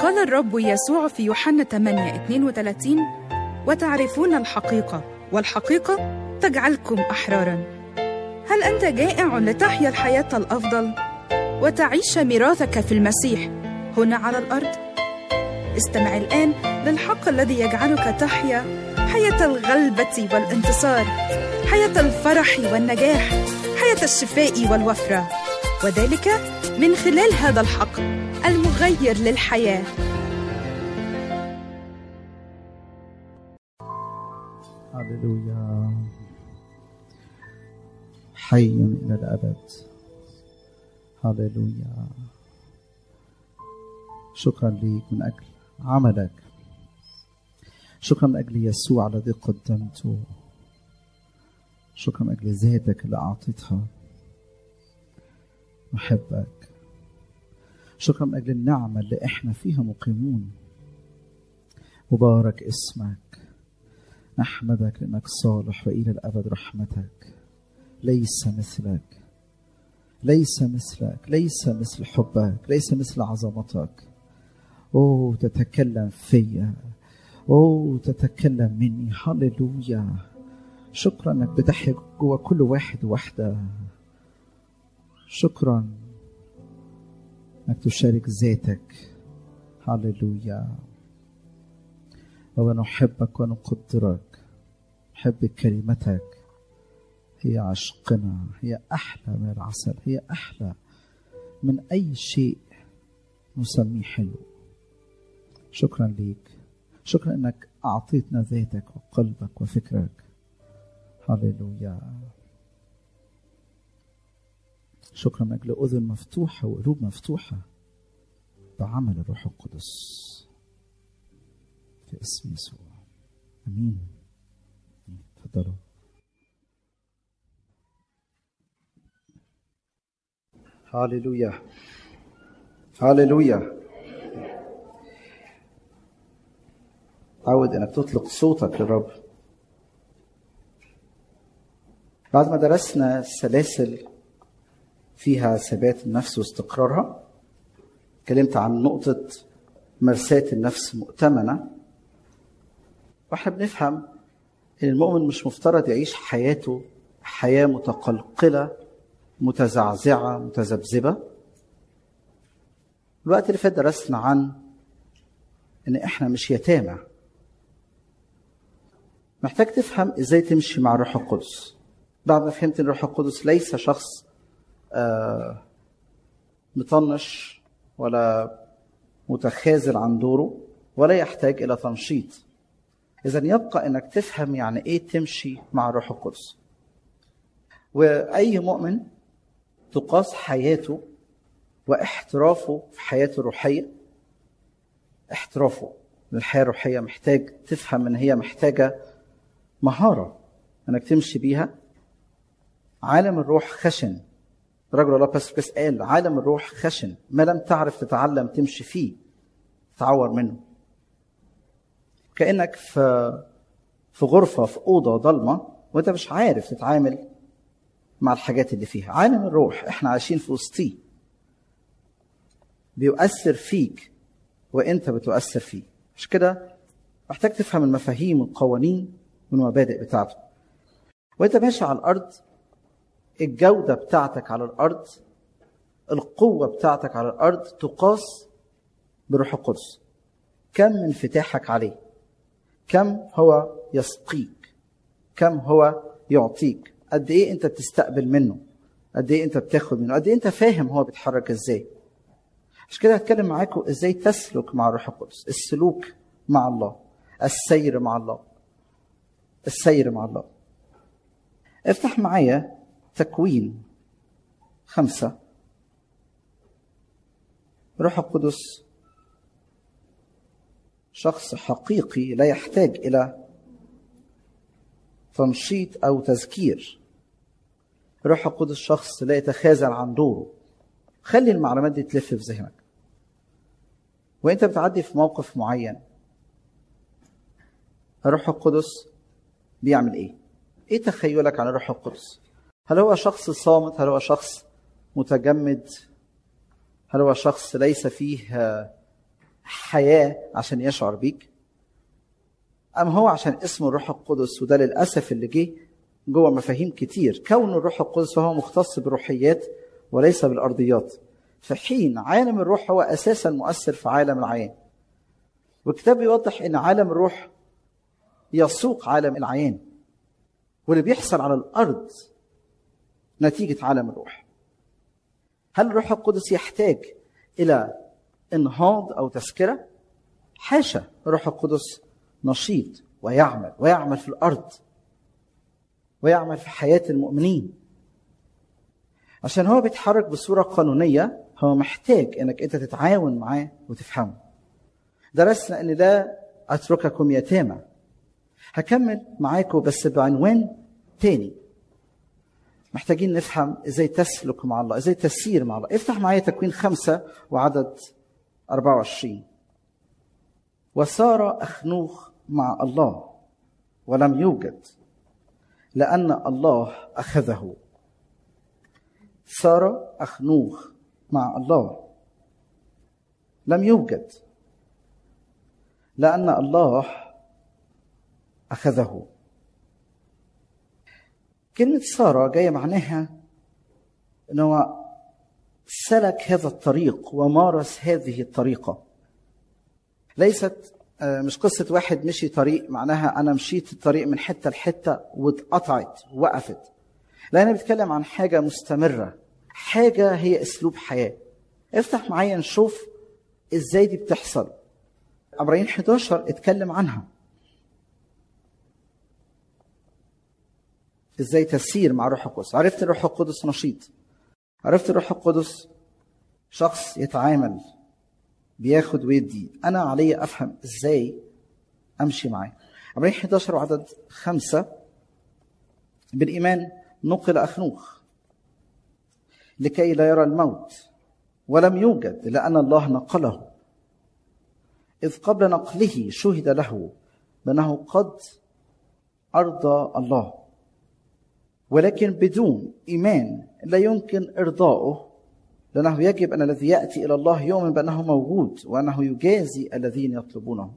قال الرب يسوع في يوحنا 8 32 وتعرفون الحقيقة والحقيقة تجعلكم أحرارا هل أنت جائع لتحيا الحياة الأفضل وتعيش ميراثك في المسيح هنا على الأرض؟ استمع الآن للحق الذي يجعلك تحيا حياة الغلبة والانتصار حياة الفرح والنجاح حياة الشفاء والوفرة وذلك من خلال هذا الحق المغير للحياه هللويا حي إلى الأبد هللويا شكرا ليك من أجل عملك شكرا من أجل يسوع الذي قدمته شكرا من أجل ذاتك اللي أعطيتها نحبك شكرا من أجل النعمة اللي إحنا فيها مقيمون مبارك اسمك نحمدك لأنك صالح وإلى الأبد رحمتك ليس مثلك ليس مثلك ليس مثل حبك ليس مثل عظمتك أوه تتكلم فيا أوه تتكلم مني هللويا شكرا انك بتحيا جوا كل واحد وحده شكرا انك تشارك ذاتك هللويا ونحبك ونقدرك نحب كلمتك هي عشقنا هي احلى من العسل هي احلى من اي شيء نسميه حلو شكرا ليك شكرا انك اعطيتنا ذاتك وقلبك وفكرك هللويا شكرا من اجل اذن مفتوحه وقلوب مفتوحه بعمل الروح القدس في اسم يسوع امين تفضلوا هللويا هللويا عود انك تطلق صوتك للرب بعد ما درسنا السلاسل فيها ثبات النفس واستقرارها اتكلمت عن نقطة مرساة النفس مؤتمنة واحنا بنفهم ان المؤمن مش مفترض يعيش حياته حياة متقلقلة متزعزعة متذبذبة الوقت اللي فات درسنا عن ان احنا مش يتامى محتاج تفهم ازاي تمشي مع الروح القدس بعد ما فهمت ان الروح القدس ليس شخص آه مطنش ولا متخاذل عن دوره ولا يحتاج الى تنشيط اذا يبقى انك تفهم يعني ايه تمشي مع الروح القدس واي مؤمن تقاس حياته واحترافه في حياته الروحيه احترافه للحياه الروحيه محتاج تفهم ان هي محتاجه مهاره انك تمشي بيها عالم الروح خشن رجل الله باسكس قال عالم الروح خشن ما لم تعرف تتعلم تمشي فيه تعور منه كانك في في غرفه في اوضه ضلمه وانت مش عارف تتعامل مع الحاجات اللي فيها عالم الروح احنا عايشين في وسطيه بيؤثر فيك وانت بتؤثر فيه مش كده محتاج تفهم المفاهيم والقوانين والمبادئ بتاعته وانت ماشي على الارض الجودة بتاعتك على الأرض القوة بتاعتك على الأرض تقاس بروح القدس كم من انفتاحك عليه كم هو يسقيك كم هو يعطيك قد ايه انت بتستقبل منه قد ايه انت بتاخد منه قد ايه انت فاهم هو بيتحرك ازاي عشان كده هتكلم معاكم ازاي تسلك مع الروح القدس السلوك مع الله السير مع الله السير مع الله افتح معايا تكوين خمسة روح القدس شخص حقيقي لا يحتاج إلى تنشيط أو تذكير روح القدس شخص لا يتخاذل عن دوره خلي المعلومات دي تلف في ذهنك وانت بتعدي في موقف معين الروح القدس بيعمل ايه ايه تخيلك عن الروح القدس هل هو شخص صامت هل هو شخص متجمد هل هو شخص ليس فيه حياة عشان يشعر بيك أم هو عشان اسمه الروح القدس وده للأسف اللي جه جوه مفاهيم كتير كون الروح القدس فهو مختص بالروحيات وليس بالأرضيات في حين عالم الروح هو أساسا مؤثر في عالم العيان والكتاب يوضح أن عالم الروح يسوق عالم العيان واللي بيحصل على الأرض نتيجة عالم الروح هل الروح القدس يحتاج إلى انهاض أو تذكرة؟ حاشا الروح القدس نشيط ويعمل ويعمل في الأرض ويعمل في حياة المؤمنين عشان هو بيتحرك بصورة قانونية هو محتاج انك انت تتعاون معاه وتفهمه درسنا ان لا اترككم يتامى هكمل معاكم بس بعنوان تاني محتاجين نفهم ازاي تسلك مع الله ازاي تسير مع الله افتح معايا تكوين خمسة وعدد 24 وسار أخنوخ مع الله ولم يوجد لأن الله أخذه سار أخنوخ مع الله لم يوجد لأن الله أخذه كلمة سارة جاية معناها أنه سلك هذا الطريق ومارس هذه الطريقة ليست مش قصة واحد مشي طريق معناها أنا مشيت الطريق من حتة لحتة واتقطعت وقفت لا أنا بتكلم عن حاجة مستمرة حاجة هي أسلوب حياة افتح معايا نشوف إزاي دي بتحصل عبرين 11 اتكلم عنها ازاي تسير مع روح القدس عرفت الروح القدس نشيط عرفت الروح القدس شخص يتعامل بياخد ويدي انا علي افهم ازاي امشي معاه عبرين 11 وعدد خمسة بالإيمان نقل أخنوخ لكي لا يرى الموت ولم يوجد لأن الله نقله إذ قبل نقله شهد له بأنه قد أرضى الله ولكن بدون إيمان لا يمكن إرضاؤه لأنه يجب أن الذي يأتي إلى الله يؤمن بأنه موجود وأنه يجازي الذين يطلبونه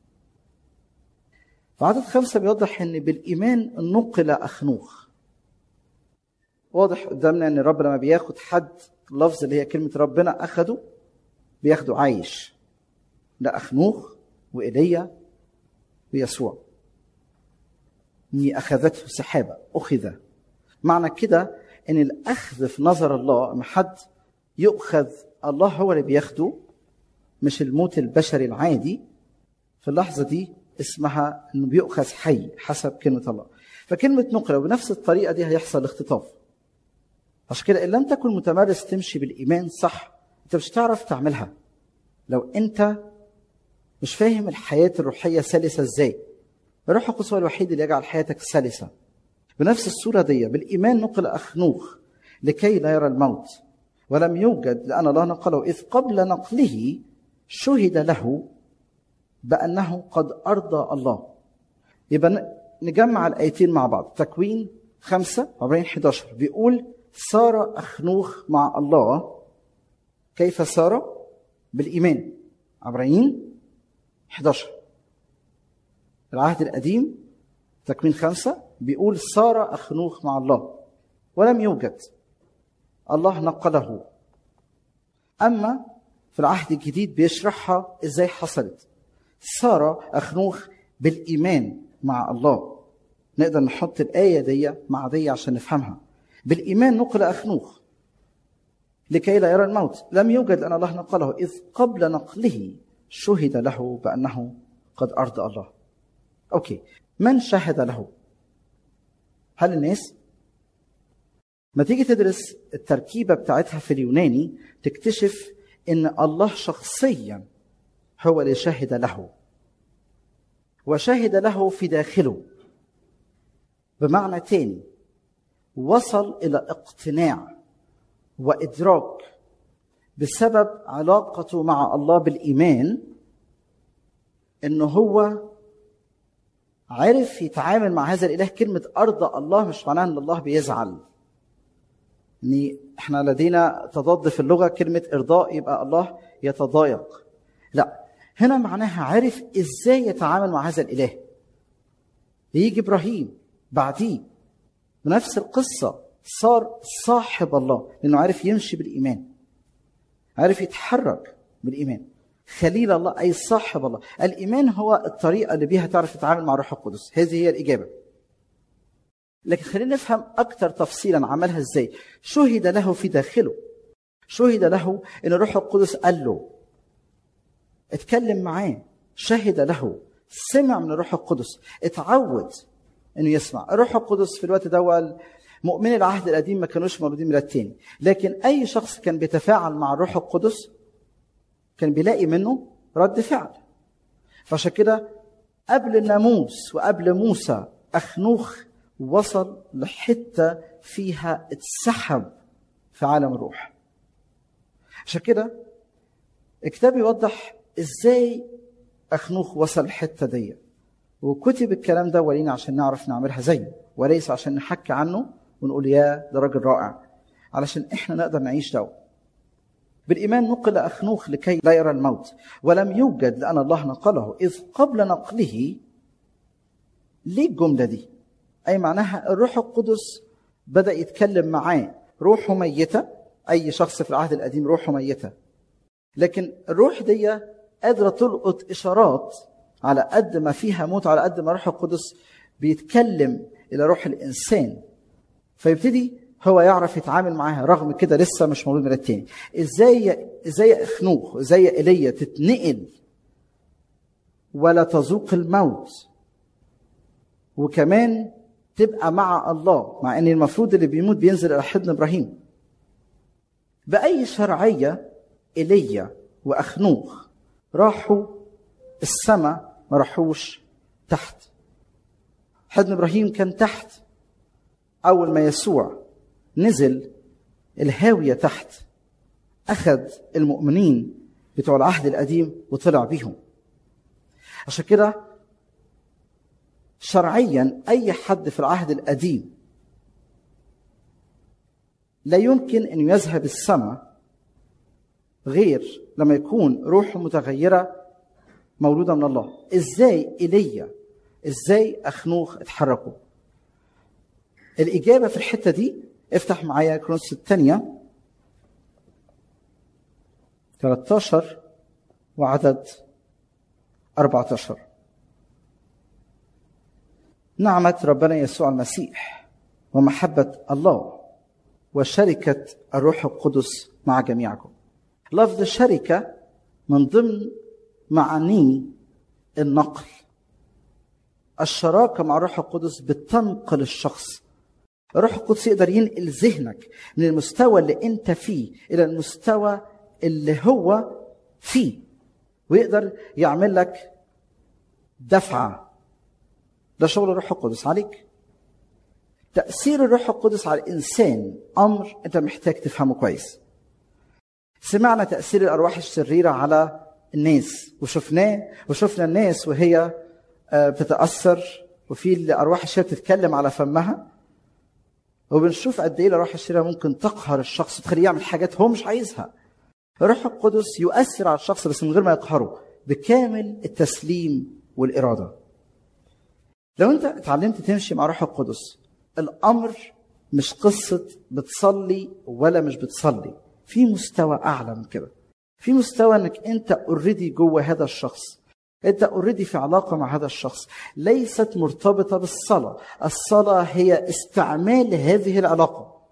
فعدد خمسة بيوضح أن بالإيمان نقل أخنوخ واضح قدامنا أن الرب لما بياخد حد لفظ اللي هي كلمة ربنا أخده بياخده عايش ده أخنوخ وإيليا ويسوع إني أخذته سحابة أخذ معنى كده ان الاخذ في نظر الله ما حد يؤخذ الله هو اللي بياخده مش الموت البشري العادي في اللحظه دي اسمها انه بيؤخذ حي حسب كلمه الله فكلمه نقله وبنفس الطريقه دي هيحصل اختطاف عشان كده ان لم تكن متمرس تمشي بالايمان صح انت مش هتعرف تعملها لو انت مش فاهم الحياه الروحيه سلسه ازاي الروح القدس هو الوحيد اللي يجعل حياتك سلسه بنفس الصورة دي بالإيمان نقل أخنوخ لكي لا يرى الموت ولم يوجد لأن الله نقله إذ قبل نقله شهد له بأنه قد أرضى الله يبقى نجمع الآيتين مع بعض تكوين خمسة عبرين 11 بيقول صار أخنوخ مع الله كيف صار بالإيمان عبرين 11 العهد القديم تكوين خمسة بيقول صار أخنوخ مع الله ولم يوجد الله نقله أما في العهد الجديد بيشرحها إزاي حصلت صار أخنوخ بالإيمان مع الله نقدر نحط الآية دي مع دي عشان نفهمها بالإيمان نقل أخنوخ لكي لا يرى الموت لم يوجد لأن الله نقله إذ قبل نقله شهد له بأنه قد أرضى الله أوكي من شهد له هل الناس ما تيجي تدرس التركيبة بتاعتها في اليوناني تكتشف ان الله شخصيا هو اللي شهد له وشهد له في داخله بمعنى تاني وصل الى اقتناع وادراك بسبب علاقته مع الله بالايمان انه هو عرف يتعامل مع هذا الاله كلمه ارضى الله مش معناها ان الله بيزعل ان احنا لدينا تضاد في اللغه كلمه ارضاء يبقى الله يتضايق لا هنا معناها عرف ازاي يتعامل مع هذا الاله يجي ابراهيم بعديه بنفس القصه صار صاحب الله لانه عرف يمشي بالايمان عرف يتحرك بالايمان خليل الله اي صاحب الله الايمان هو الطريقه اللي بيها تعرف تتعامل مع الروح القدس هذه هي الاجابه لكن خلينا نفهم اكثر تفصيلا عملها ازاي شهد له في داخله شهد له ان الروح القدس قال له اتكلم معاه شهد له سمع من الروح القدس اتعود انه يسمع الروح القدس في الوقت ده مؤمني العهد القديم ما كانوش مولودين من التاني لكن اي شخص كان بيتفاعل مع الروح القدس كان بيلاقي منه رد فعل فعشان كده قبل الناموس وقبل موسى اخنوخ وصل لحته فيها اتسحب في عالم الروح عشان كده الكتاب يوضح ازاي اخنوخ وصل الحته دي وكتب الكلام ده ولينا عشان نعرف نعملها زيه وليس عشان نحكي عنه ونقول يا ده راجل رائع علشان احنا نقدر نعيش ده بالإيمان نقل أخنوخ لكي لا يرى الموت ولم يوجد لأن الله نقله إذ قبل نقله ليه الجملة دي أي معناها الروح القدس بدأ يتكلم معاه روحه ميتة أي شخص في العهد القديم روحه ميتة لكن الروح دي قادرة تلقط إشارات على قد ما فيها موت على قد ما الروح القدس بيتكلم إلى روح الإنسان فيبتدي هو يعرف يتعامل معاها رغم كده لسه مش مولود من التاني ازاي ازاي اخنوخ ازاي ايليا تتنقل ولا تذوق الموت وكمان تبقى مع الله مع ان المفروض اللي بيموت بينزل الى حضن ابراهيم باي شرعيه ايليا واخنوخ راحوا السماء ما راحوش تحت حضن ابراهيم كان تحت اول ما يسوع نزل الهاوية تحت أخذ المؤمنين بتوع العهد القديم وطلع بيهم عشان كده شرعيا أي حد في العهد القديم لا يمكن أن يذهب السماء غير لما يكون روحه متغيرة مولودة من الله إزاي إيليا إزاي أخنوخ اتحركوا الإجابة في الحتة دي افتح معايا كرونس الثانية 13 وعدد 14 نعمة ربنا يسوع المسيح ومحبة الله وشركة الروح القدس مع جميعكم لفظ الشركة من ضمن معاني النقل الشراكة مع الروح القدس بتنقل الشخص الروح القدس يقدر ينقل ذهنك من المستوى اللي انت فيه الى المستوى اللي هو فيه ويقدر يعمل لك دفعه ده شغل الروح القدس عليك تاثير الروح القدس على الانسان امر انت محتاج تفهمه كويس سمعنا تاثير الارواح الشريره على الناس وشفناه وشفنا الناس وهي بتتاثر وفي الارواح الشريره بتتكلم على فمها وبنشوف قد ايه الروح الشريره ممكن تقهر الشخص وتخليه يعمل حاجات هو مش عايزها الروح القدس يؤثر على الشخص بس من غير ما يقهره بكامل التسليم والاراده لو انت اتعلمت تمشي مع روح القدس الامر مش قصه بتصلي ولا مش بتصلي في مستوى اعلى من كده في مستوى انك انت اوريدي جوه هذا الشخص انت اوريدي في علاقه مع هذا الشخص ليست مرتبطه بالصلاه الصلاه هي استعمال هذه العلاقه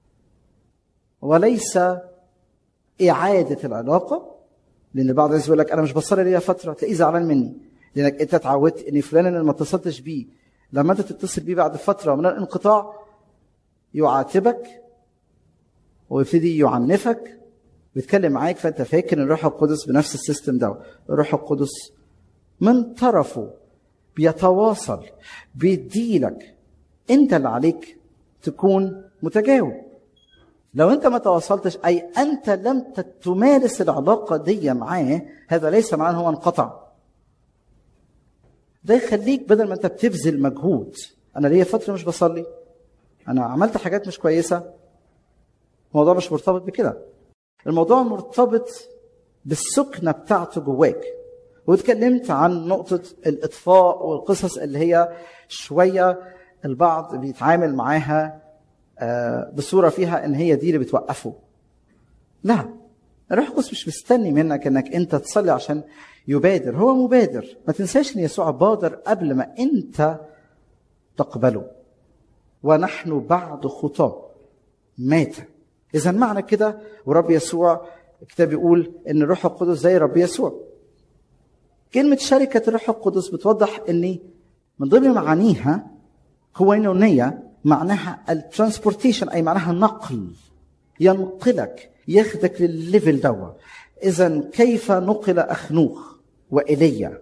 وليس اعاده العلاقه لان بعض الناس يقول لك انا مش بصلي ليا فتره تلاقيه زعلان مني لانك انت اتعودت ان فلان اللي ما اتصلتش بيه لما انت تتصل بيه بعد فتره من الانقطاع يعاتبك ويبتدي يعنفك ويتكلم معاك فانت فاكر ان الروح القدس بنفس السيستم ده الروح القدس من طرفه بيتواصل بيديلك انت اللي عليك تكون متجاوب لو انت ما تواصلتش اي انت لم تمارس العلاقه دي معاه هذا ليس معناه هو انقطع ده يخليك بدل ما انت بتبذل مجهود انا ليا فتره مش بصلي انا عملت حاجات مش كويسه الموضوع مش مرتبط بكده الموضوع مرتبط بالسكنه بتاعته جواك واتكلمت عن نقطة الإطفاء والقصص اللي هي شوية البعض بيتعامل معاها آه، بصورة فيها إن هي دي اللي بتوقفه لا الروح القدس مش مستني منك انك انت تصلي عشان يبادر هو مبادر ما تنساش ان يسوع بادر قبل ما انت تقبله ونحن بعد خطاه مات اذا معنى كده ورب يسوع الكتاب يقول ان الروح القدس زي رب يسوع كلمة شركة الروح القدس بتوضح ان من ضمن معانيها كوينونية معناها الترانسبورتيشن اي معناها النقل ينقلك ياخدك للليفل دوا اذا كيف نقل اخنوخ وايليا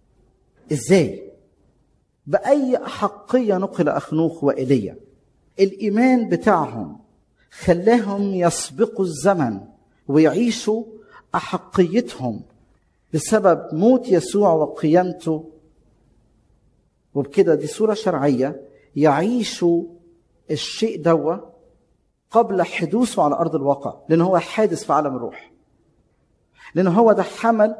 ازاي باي احقيه نقل اخنوخ وايليا الايمان بتاعهم خلاهم يسبقوا الزمن ويعيشوا احقيتهم بسبب موت يسوع وقيامته وبكده دي صوره شرعيه يعيشوا الشيء دوا قبل حدوثه على ارض الواقع لان هو حادث في عالم الروح لان هو ده حمل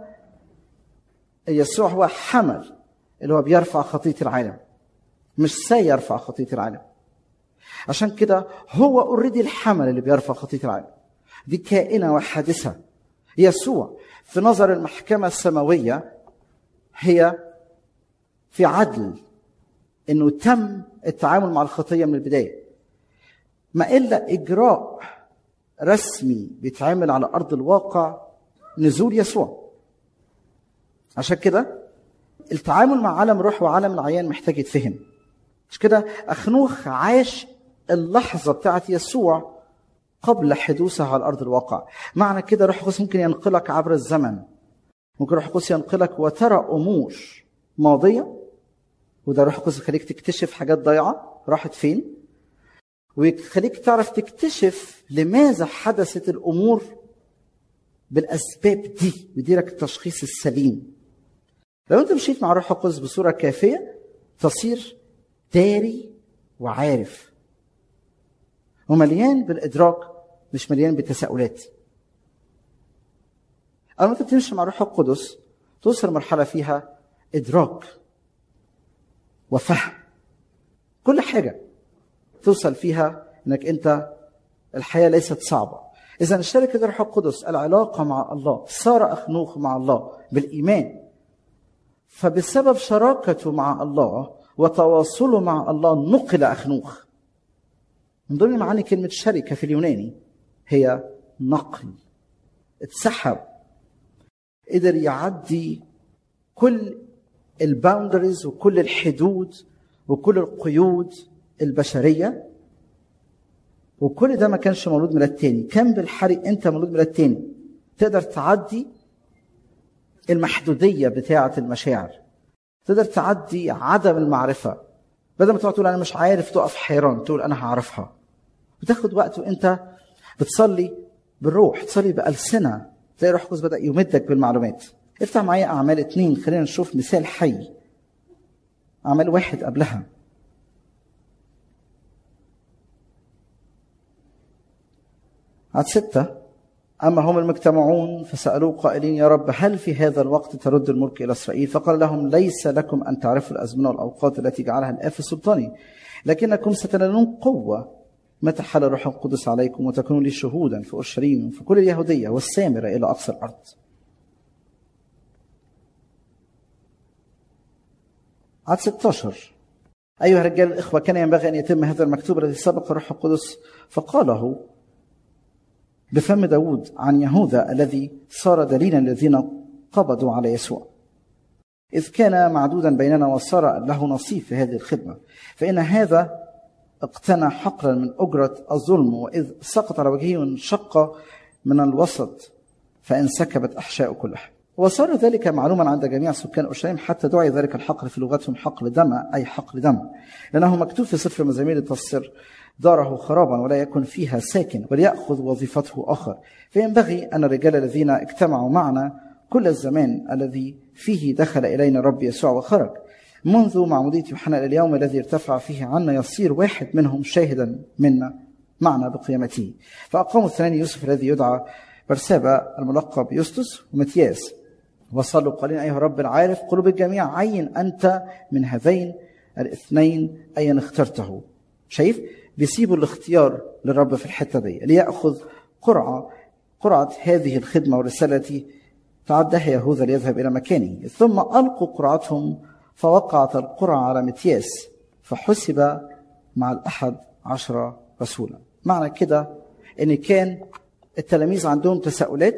يسوع هو حمل اللي هو بيرفع خطيه العالم مش سيرفع خطيه العالم عشان كده هو اوريدي الحمل اللي بيرفع خطيه العالم دي كائنه وحادثه يسوع في نظر المحكمه السماويه هي في عدل انه تم التعامل مع الخطيه من البدايه ما الا اجراء رسمي بيتعمل على ارض الواقع نزول يسوع عشان كده التعامل مع عالم الروح وعالم العيان محتاج يتفهم مش كده اخنوخ عاش اللحظه بتاعت يسوع قبل حدوثها على ارض الواقع معنى كده روح القدس ممكن ينقلك عبر الزمن ممكن روح القدس ينقلك وترى امور ماضيه وده روح القدس يخليك تكتشف حاجات ضايعه راحت فين ويخليك تعرف تكتشف لماذا حدثت الامور بالاسباب دي ويديلك التشخيص السليم لو انت مشيت مع الروح القدس بصوره كافيه تصير داري وعارف ومليان بالادراك مش مليان بالتساؤلات اما انت بتمشي مع الروح القدس توصل مرحله فيها ادراك وفهم كل حاجه توصل فيها انك انت الحياه ليست صعبه اذا الشركه الروح القدس العلاقه مع الله صار اخنوخ مع الله بالايمان فبسبب شراكته مع الله وتواصله مع الله نقل اخنوخ من ضمن معاني كلمه شركه في اليوناني هي نقل اتسحب قدر يعدي كل الباوندريز وكل الحدود وكل القيود البشريه وكل ده ما كانش مولود ميلاد تاني كان بالحري انت مولود ميلاد تاني تقدر تعدي المحدوديه بتاعه المشاعر تقدر تعدي عدم المعرفه بدل ما تقعد تقول انا مش عارف تقف حيران تقول انا هعرفها بتاخد وقت وانت بتصلي بالروح تصلي بألسنة تلاقي روح القدس بدأ يمدك بالمعلومات افتح معايا أعمال اتنين خلينا نشوف مثال حي أعمال واحد قبلها عدد ستة أما هم المجتمعون فسألوه قائلين يا رب هل في هذا الوقت ترد الملك إلى إسرائيل فقال لهم ليس لكم أن تعرفوا الأزمنة والأوقات التي جعلها الآب في سلطانه لكنكم ستنالون قوة متى حل الروح القدس عليكم وتكونوا لي شهودا في اورشليم وفي كل اليهوديه والسامره الى اقصى الارض. عدد 16 أيها الرجال الإخوة كان ينبغي أن يتم هذا المكتوب الذي سبق الروح القدس فقاله بفم داود عن يهوذا الذي صار دليلا للذين قبضوا على يسوع إذ كان معدودا بيننا وصار له نصيب في هذه الخدمة فإن هذا اقتنى حقلا من أجرة الظلم وإذ سقط على وجهه وانشق من الوسط فانسكبت أحشاء كلها وصار ذلك معلوما عند جميع سكان اورشليم حتى دعي ذلك الحقل في لغتهم حقل دم اي حقل دم لانه مكتوب في سفر مزامير تصر داره خرابا ولا يكن فيها ساكن وليأخذ وظيفته آخر فينبغي أن الرجال الذين اجتمعوا معنا كل الزمان الذي فيه دخل إلينا الرب يسوع وخرج منذ معمودية يوحنا إلى اليوم الذي ارتفع فيه عنا يصير واحد منهم شاهدا منا معنا بقيامته فأقاموا الثاني يوسف الذي يدعى برسابة الملقب يوستس ومتياس وصلوا قائلين أيها رب العارف قلوب الجميع عين أنت من هذين الاثنين أيا اخترته شايف بيسيبوا الاختيار للرب في الحتة دي ليأخذ قرعة قرعة هذه الخدمة والرسالة التي تعدها يهوذا ليذهب إلى مكانه ثم ألقوا قرعتهم فوقعت القرعة على متياس فحسب مع الأحد عشر رسولا معنى كده ان كان التلاميذ عندهم تساؤلات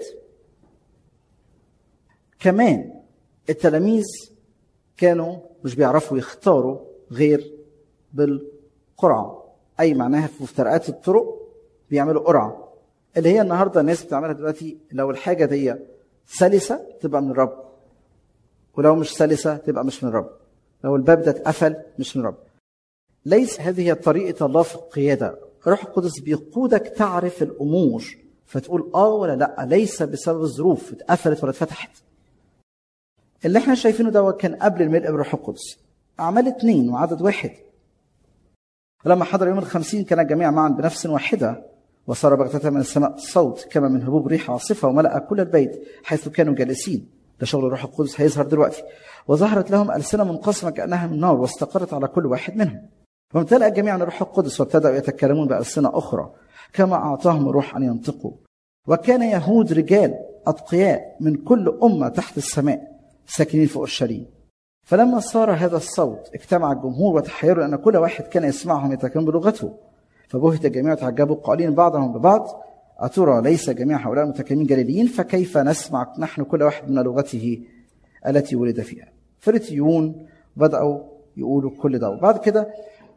كمان التلاميذ كانوا مش بيعرفوا يختاروا غير بالقرعه اي معناها في مفترقات الطرق بيعملوا قرعه اللي هي النهارده الناس بتعملها دلوقتي لو الحاجه دي سلسه تبقى من الرب ولو مش سلسه تبقى مش من الرب لو الباب ده اتقفل مش من الرب ليس هذه هي طريقه الله في القياده الروح القدس بيقودك تعرف الامور فتقول اه ولا لا ليس بسبب الظروف اتقفلت ولا اتفتحت اللي احنا شايفينه ده كان قبل الملء بالروح القدس اعمال اثنين وعدد واحد لما حضر يوم الخمسين كان الجميع معا بنفس واحدة وصار بغتة من السماء صوت كما من هبوب ريح عاصفة وملأ كل البيت حيث كانوا جالسين ده شغل الروح القدس هيظهر دلوقتي وظهرت لهم ألسنة منقسمة كأنها من نار واستقرت على كل واحد منهم وامتلأ الجميع من الروح القدس وابتدأوا يتكلمون بألسنة أخرى كما أعطاهم الروح أن ينطقوا وكان يهود رجال أتقياء من كل أمة تحت السماء ساكنين في أورشليم فلما صار هذا الصوت اجتمع الجمهور وتحيروا أن كل واحد كان يسمعهم يتكلم بلغته فبهت الجميع وتعجبوا قائلين بعضهم ببعض أترى ليس جميع هؤلاء المتكلمين جليليين فكيف نسمع نحن كل واحد من لغته التي ولد فيها فريتيون بدأوا يقولوا كل ده وبعد كده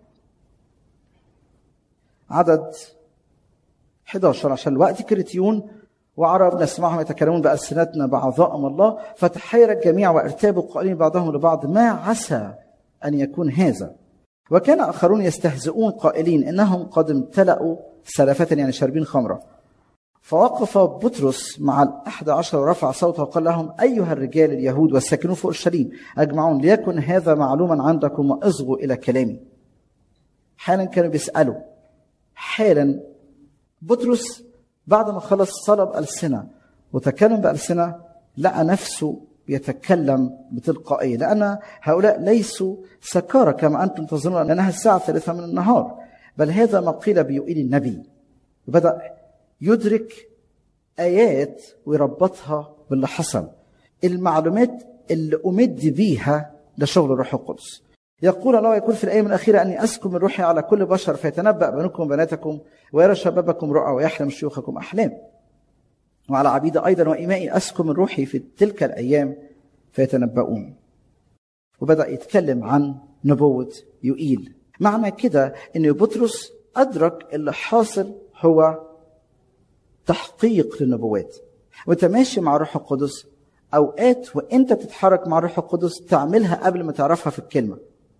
عدد 11 عشان الوقت كريتيون وعرب نسمعهم يتكلمون بألسنتنا بعظائم الله فتحير الجميع وارتابوا قائلين بعضهم لبعض ما عسى أن يكون هذا وكان آخرون يستهزئون قائلين إنهم قد امتلأوا سلفة يعني شاربين خمرة فوقف بطرس مع الأحد عشر ورفع صوته وقال لهم أيها الرجال اليهود والساكنون في أورشليم أجمعون ليكن هذا معلوما عندكم وأصغوا إلى كلامي حالا كانوا بيسألوا حالا بطرس بعد ما خلص صلب ألسنة وتكلم بألسنة لقى نفسه يتكلم بتلقائية لأن هؤلاء ليسوا سكارى كما أنتم تظنون لأنها الساعة الثالثة من النهار بل هذا ما قيل بيقول النبي وبدأ يدرك آيات ويربطها باللي حصل المعلومات اللي أمد بيها لشغل الروح القدس يقول الله يكون في الأيام الأخيرة أني أسكن من روحي على كل بشر فيتنبأ بنوكم وبناتكم ويرى شبابكم رؤى ويحلم شيوخكم أحلام وعلى عبيد أيضا وإمائي أسكن من روحي في تلك الأيام فيتنبؤون وبدأ يتكلم عن نبوة يوئيل معنى كده أن بطرس أدرك اللي حاصل هو تحقيق للنبوات وانت ماشي مع الروح القدس اوقات وانت بتتحرك مع الروح القدس تعملها قبل ما تعرفها في الكلمه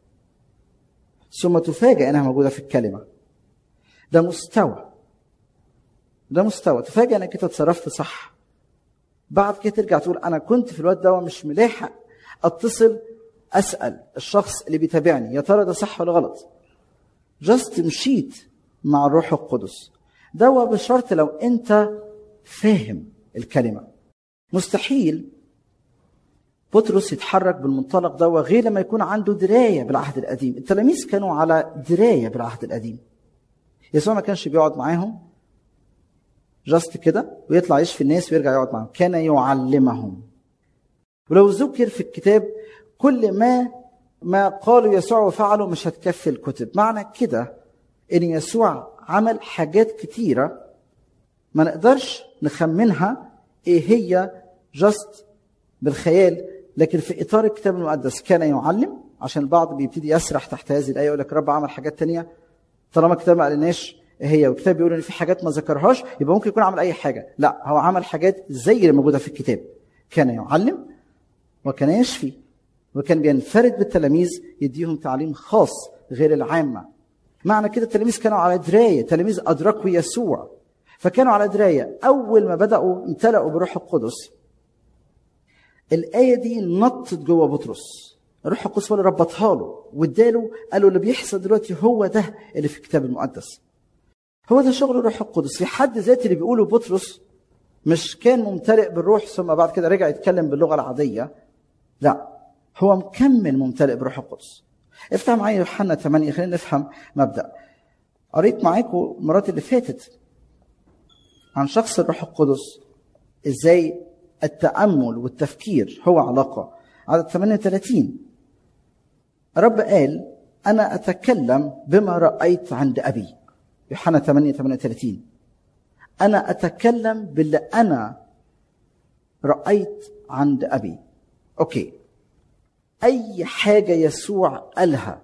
ثم تفاجئ انها موجوده في الكلمه ده مستوى ده مستوى تفاجئ انك انت اتصرفت صح بعد كده ترجع تقول انا كنت في الوقت ده مش ملاحق اتصل اسال الشخص اللي بيتابعني يا ترى ده صح ولا غلط جاست مشيت مع الروح القدس ده بشرط لو انت فاهم الكلمه مستحيل بطرس يتحرك بالمنطلق ده غير لما يكون عنده درايه بالعهد القديم التلاميذ كانوا على درايه بالعهد القديم يسوع ما كانش بيقعد معاهم جاست كده ويطلع يشفي الناس ويرجع يقعد معاهم كان يعلمهم ولو ذكر في الكتاب كل ما ما قالوا يسوع وفعلوا مش هتكفي الكتب معنى كده ان يسوع عمل حاجات كتيره ما نقدرش نخمنها ايه هي جاست بالخيال لكن في اطار الكتاب المقدس كان يعلم عشان البعض بيبتدي يسرح تحت هذه الايه يقول لك رب عمل حاجات تانية طالما الكتاب ما قالناش ايه هي والكتاب بيقول ان في حاجات ما ذكرهاش يبقى ممكن يكون عمل اي حاجه لا هو عمل حاجات زي اللي موجوده في الكتاب كان يعلم وكان يشفي وكان بينفرد بالتلاميذ يديهم تعليم خاص غير العامه معنى كده التلاميذ كانوا على درايه تلاميذ ادركوا يسوع فكانوا على درايه اول ما بداوا امتلأوا بروح القدس الايه دي نطت جوه بطرس الروح القدس هو اللي ربطها له واداله قال له اللي بيحصل دلوقتي هو ده اللي في الكتاب المقدس هو ده شغل الروح القدس في حد ذاته اللي بيقوله بطرس مش كان ممتلئ بالروح ثم بعد كده رجع يتكلم باللغه العاديه لا هو مكمل ممتلئ بالروح القدس افتح معايا يوحنا 8 خلينا نفهم مبدا قريت معاكم المرات اللي فاتت عن شخص الروح القدس ازاي التامل والتفكير هو علاقه عدد 38 الرب قال انا اتكلم بما رايت عند ابي يوحنا 8 38 انا اتكلم باللي انا رايت عند ابي اوكي اي حاجه يسوع قالها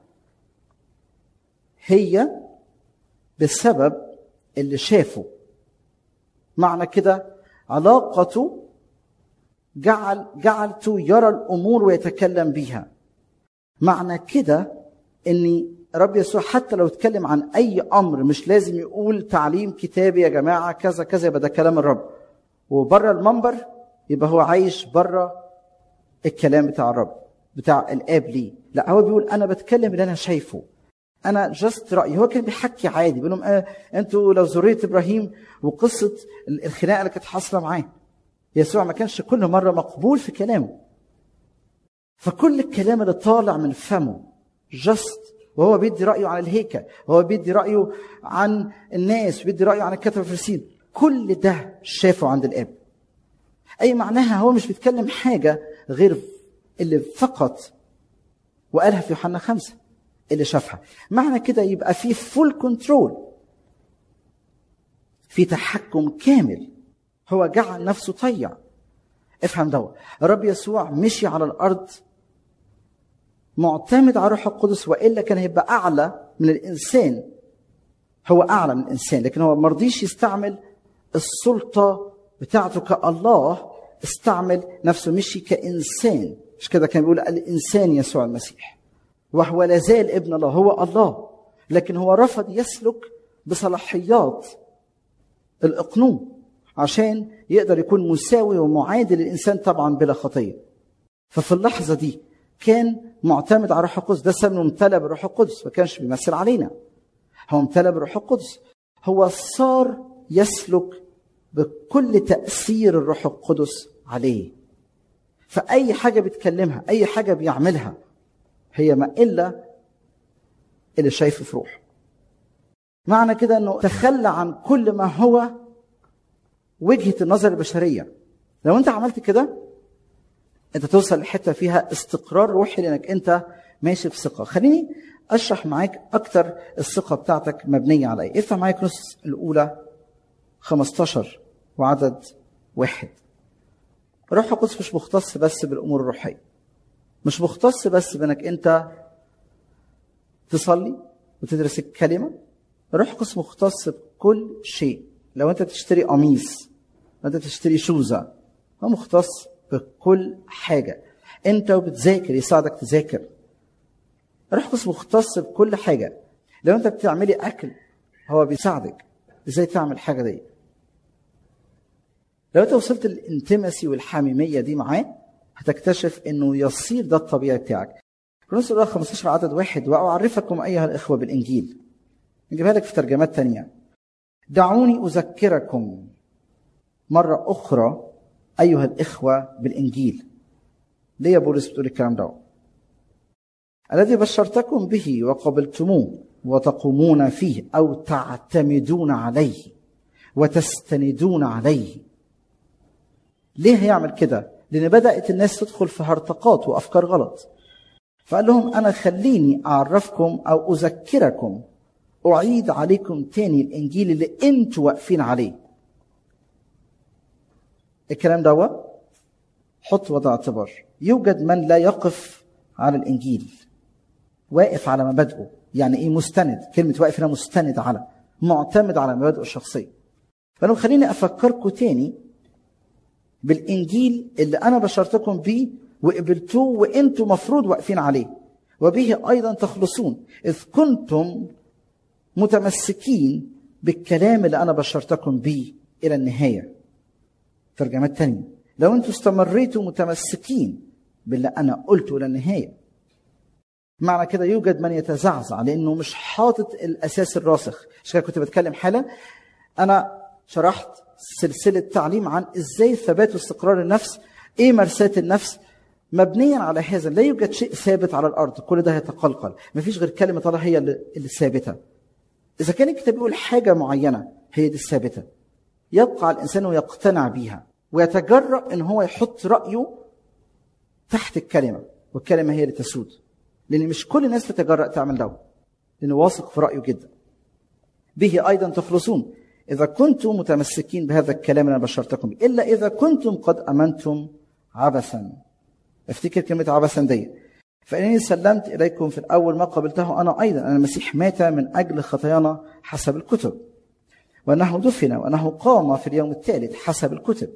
هي بسبب اللي شافه معنى كده علاقته جعل جعلته يرى الامور ويتكلم بها معنى كده ان رب يسوع حتى لو اتكلم عن اي امر مش لازم يقول تعليم كتابي يا جماعه كذا كذا يبقى ده كلام الرب وبره المنبر يبقى هو عايش بره الكلام بتاع الرب بتاع الاب ليه لا هو بيقول انا بتكلم اللي انا شايفه انا جاست رايي هو كان بيحكي عادي بيقول لهم آه انتوا لو ذريه ابراهيم وقصه الخناقه اللي كانت حاصله معاه يسوع ما كانش كل مره مقبول في كلامه فكل الكلام اللي طالع من فمه جاست وهو بيدي رايه عن الهيكل وهو بيدي رايه عن الناس بيدي رايه عن الكتب الفرسين كل ده شافه عند الاب اي معناها هو مش بيتكلم حاجه غير اللي فقط وقالها في يوحنا خمسة اللي شافها معنى كده يبقى في فول كنترول في تحكم كامل هو جعل نفسه طيع افهم ده الرب يسوع مشي على الارض معتمد على الروح القدس والا كان هيبقى اعلى من الانسان هو اعلى من الانسان لكن هو ما رضيش يستعمل السلطه بتاعته كالله استعمل نفسه مشي كانسان مش كده كان بيقول الانسان يسوع المسيح وهو لا زال ابن الله هو الله لكن هو رفض يسلك بصلاحيات الاقنوم عشان يقدر يكون مساوي ومعادل للانسان طبعا بلا خطيه ففي اللحظه دي كان معتمد على الروح القدس ده سمنه امتلأ بالروح القدس ما كانش بيمثل علينا هو امتلأ بالروح القدس هو صار يسلك بكل تأثير الروح القدس عليه فأي حاجة بيتكلمها أي حاجة بيعملها هي ما إلا اللي شايفه في روحه معنى كده أنه تخلى عن كل ما هو وجهة النظر البشرية لو أنت عملت كده أنت توصل لحتة فيها استقرار روحي لأنك أنت ماشي في ثقة خليني أشرح معاك أكتر الثقة بتاعتك مبنية على إيه افتح معايا كروس الأولى 15 وعدد واحد الروح القدس مش مختص بس بالامور الروحيه مش مختص بس بانك انت تصلي وتدرس الكلمه الروح القدس مختص بكل شيء لو انت تشتري قميص لو انت تشتري شوزه هو مختص بكل حاجه انت وبتذاكر يساعدك تذاكر الروح القدس مختص بكل حاجه لو انت بتعملي اكل هو بيساعدك ازاي تعمل حاجه دي لو انت وصلت للانتمسي والحميميه دي معاه هتكتشف انه يصير ده الطبيعي بتاعك. كورنثوس الاولى 15 عدد واحد واعرفكم ايها الاخوه بالانجيل. نجيبها لك في ترجمات تانية. دعوني اذكركم مره اخرى ايها الاخوه بالانجيل. ليه يا بولس بتقول الكلام ده؟ الذي بشرتكم به وقبلتموه وتقومون فيه او تعتمدون عليه وتستندون عليه ليه هيعمل كده؟ لأن بدأت الناس تدخل في هرطقات وأفكار غلط. فقال لهم أنا خليني أعرفكم أو أذكركم أعيد عليكم تاني الإنجيل اللي أنتوا واقفين عليه. الكلام ده حط وضع اعتبار. يوجد من لا يقف على الإنجيل. واقف على مبادئه، يعني إيه مستند؟ كلمة واقف هنا مستند على معتمد على مبادئه الشخصية. فلو خليني أفكركم تاني بالانجيل اللي انا بشرتكم بيه وقبلتوه وانتم مفروض واقفين عليه وبه ايضا تخلصون اذ كنتم متمسكين بالكلام اللي انا بشرتكم بيه الى النهايه ترجمات تانية لو انتم استمريتوا متمسكين باللي انا قلته الى النهايه معنى كده يوجد من يتزعزع لانه مش حاطط الاساس الراسخ عشان كده كنت بتكلم حالا انا شرحت سلسله تعليم عن ازاي ثبات واستقرار النفس ايه مرساه النفس مبنيا على هذا لا يوجد شيء ثابت على الارض كل ده يتقلقل مفيش غير كلمه الله هي اللي اللي ثابته اذا كان الكتاب بيقول حاجه معينه هي دي الثابته يبقى على الانسان ويقتنع بيها ويتجرأ ان هو يحط رايه تحت الكلمه والكلمه هي اللي تسود لان مش كل الناس تتجرأ تعمل ده لانه واثق في رايه جدا به ايضا تخلصون اذا كنتم متمسكين بهذا الكلام اللي انا بشرتكم به الا اذا كنتم قد امنتم عبثا افتكر كلمه عبثا دي فانني سلمت اليكم في الاول ما قبلته انا ايضا ان المسيح مات من اجل خطايانا حسب الكتب وانه دفن وانه قام في اليوم الثالث حسب الكتب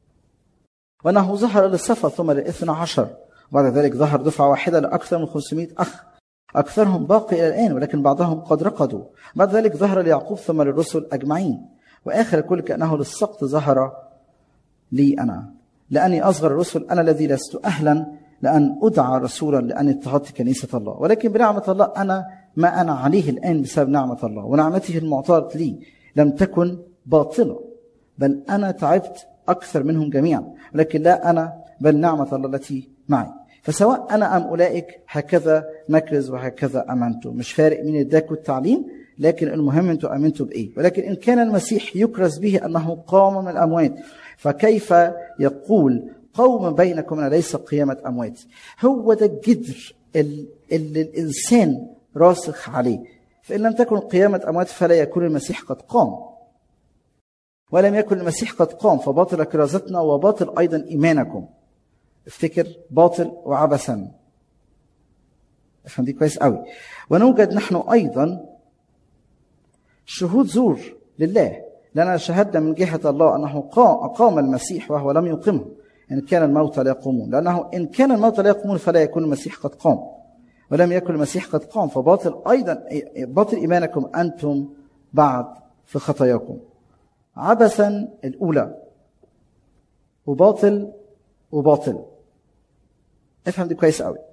وانه ظهر للصفا ثم للاثنى عشر وبعد ذلك ظهر دفعه واحده لاكثر من 500 اخ أكثرهم باقي إلى الآن ولكن بعضهم قد رقدوا بعد ذلك ظهر ليعقوب ثم للرسل أجمعين وآخر الكل كأنه للسقط ظهر لي أنا لأني أصغر الرسل أنا الذي لست أهلا لأن أدعى رسولا لأني اضطهدت كنيسة الله ولكن بنعمة الله أنا ما أنا عليه الآن بسبب نعمة الله ونعمته المعطاة لي لم تكن باطلة بل أنا تعبت أكثر منهم جميعا ولكن لا أنا بل نعمة الله التي معي فسواء انا ام اولئك هكذا نكرز وهكذا امنتم مش فارق مين اداكم التعليم لكن المهم انتم امنتوا بايه ولكن ان كان المسيح يكرز به انه قام من الاموات فكيف يقول قوم بينكم أنا ليس قيامة أموات هو ده الجذر اللي الإنسان راسخ عليه فإن لم تكن قيامة أموات فلا يكون المسيح قد قام ولم يكن المسيح قد قام فباطل كرازتنا وباطل أيضا إيمانكم افتكر باطل وعبثا افهم دي كويس قوي ونوجد نحن ايضا شهود زور لله لنا شهدنا من جهة الله أنه أقام المسيح وهو لم يقمه إن كان الموتى لا يقومون لأنه إن كان الموتى لا يقومون فلا يكون المسيح قد قام ولم يكن المسيح قد قام فباطل أيضا باطل إيمانكم أنتم بعد في خطاياكم عبثا الأولى وباطل وباطل افهم دي كويس قوي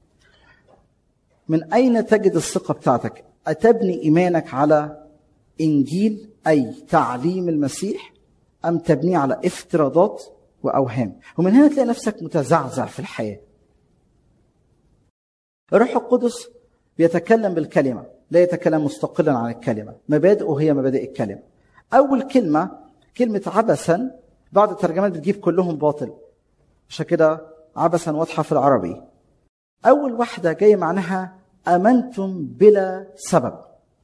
من اين تجد الثقه بتاعتك اتبني ايمانك على انجيل اي تعليم المسيح ام تبنيه على افتراضات واوهام ومن هنا تلاقي نفسك متزعزع في الحياه الروح القدس بيتكلم بالكلمه لا يتكلم مستقلا عن الكلمه مبادئه هي مبادئ الكلمه اول كلمه كلمه عبثا بعض الترجمات بتجيب كلهم باطل عشان كده عبثا واضحة في العربي أول واحدة جاية معناها أمنتم بلا سبب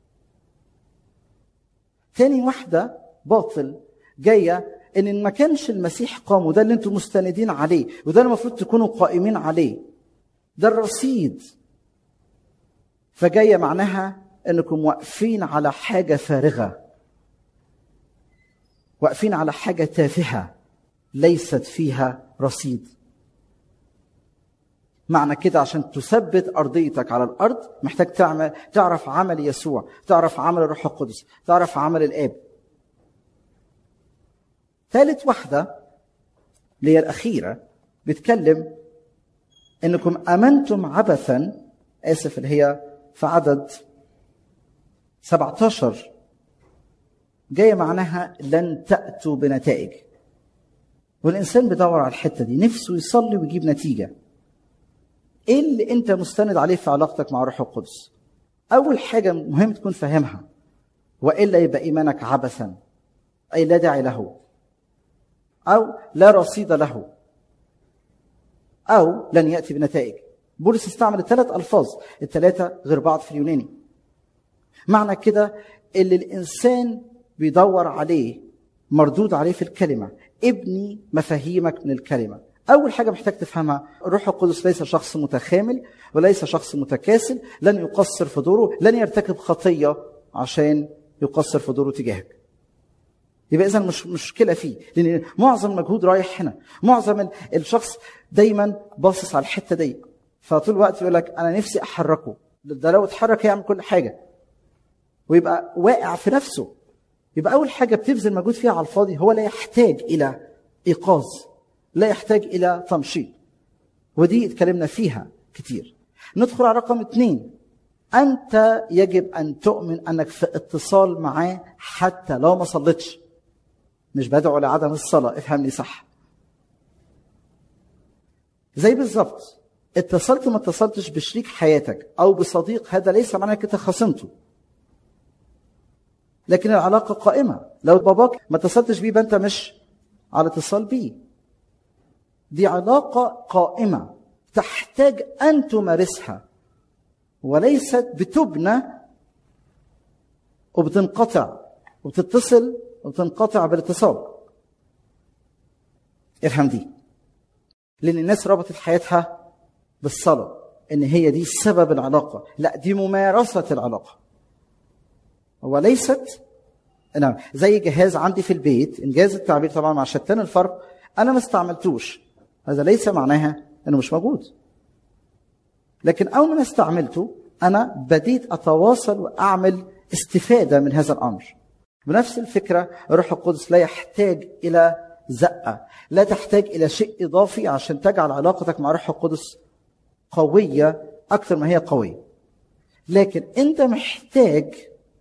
تاني واحدة باطل جاية إن ما كانش المسيح قام وده اللي انتم مستندين عليه وده المفروض تكونوا قائمين عليه ده الرصيد فجاية معناها انكم واقفين على حاجة فارغة واقفين على حاجة تافهة ليست فيها رصيد معنى كده عشان تثبت ارضيتك على الارض محتاج تعمل تعرف عمل يسوع تعرف عمل الروح القدس تعرف عمل الاب ثالث واحده اللي هي الاخيره بتكلم انكم امنتم عبثا اسف اللي هي في عدد 17 جايه معناها لن تاتوا بنتائج والانسان بيدور على الحته دي نفسه يصلي ويجيب نتيجه ايه اللي انت مستند عليه في علاقتك مع الروح القدس اول حاجه مهم تكون فاهمها والا يبقى ايمانك عبثا اي لا داعي له او لا رصيد له او لن ياتي بنتائج بولس استعمل الثلاث الفاظ الثلاثه غير بعض في اليوناني معنى كده اللي الانسان بيدور عليه مردود عليه في الكلمه ابني مفاهيمك من الكلمه أول حاجة محتاج تفهمها الروح القدس ليس شخص متخامل وليس شخص متكاسل لن يقصر في دوره لن يرتكب خطية عشان يقصر في دوره تجاهك يبقى إذا مش مشكلة فيه لأن معظم المجهود رايح هنا معظم الشخص دايما باصص على الحتة دي فطول الوقت يقول لك أنا نفسي أحركه ده لو اتحرك هيعمل كل حاجة ويبقى واقع في نفسه يبقى أول حاجة بتبذل مجهود فيها على الفاضي هو لا يحتاج إلى إيقاظ لا يحتاج إلى تمشيط ودي اتكلمنا فيها كتير ندخل على رقم اثنين أنت يجب أن تؤمن أنك في اتصال معاه حتى لو ما صليتش مش بدعو لعدم الصلاة افهمني صح زي بالظبط اتصلت ما اتصلتش بشريك حياتك او بصديق هذا ليس معناه انك انت خصمته لكن العلاقه قائمه لو باباك ما اتصلتش بيه يبقى انت مش على اتصال بيه دي علاقه قائمه تحتاج ان تمارسها وليست بتبنى وبتنقطع وبتتصل وبتنقطع بالاتصال افهم دي لان الناس ربطت حياتها بالصلاه ان هي دي سبب العلاقه لا دي ممارسه العلاقه وليست نعم زي جهاز عندي في البيت انجاز التعبير طبعا مع شتان الفرق انا ما استعملتوش هذا ليس معناها انه مش موجود لكن اول ما استعملته انا بديت اتواصل واعمل استفاده من هذا الامر بنفس الفكره الروح القدس لا يحتاج الى زقه لا تحتاج الى شيء اضافي عشان تجعل علاقتك مع الروح القدس قويه اكثر ما هي قويه لكن انت محتاج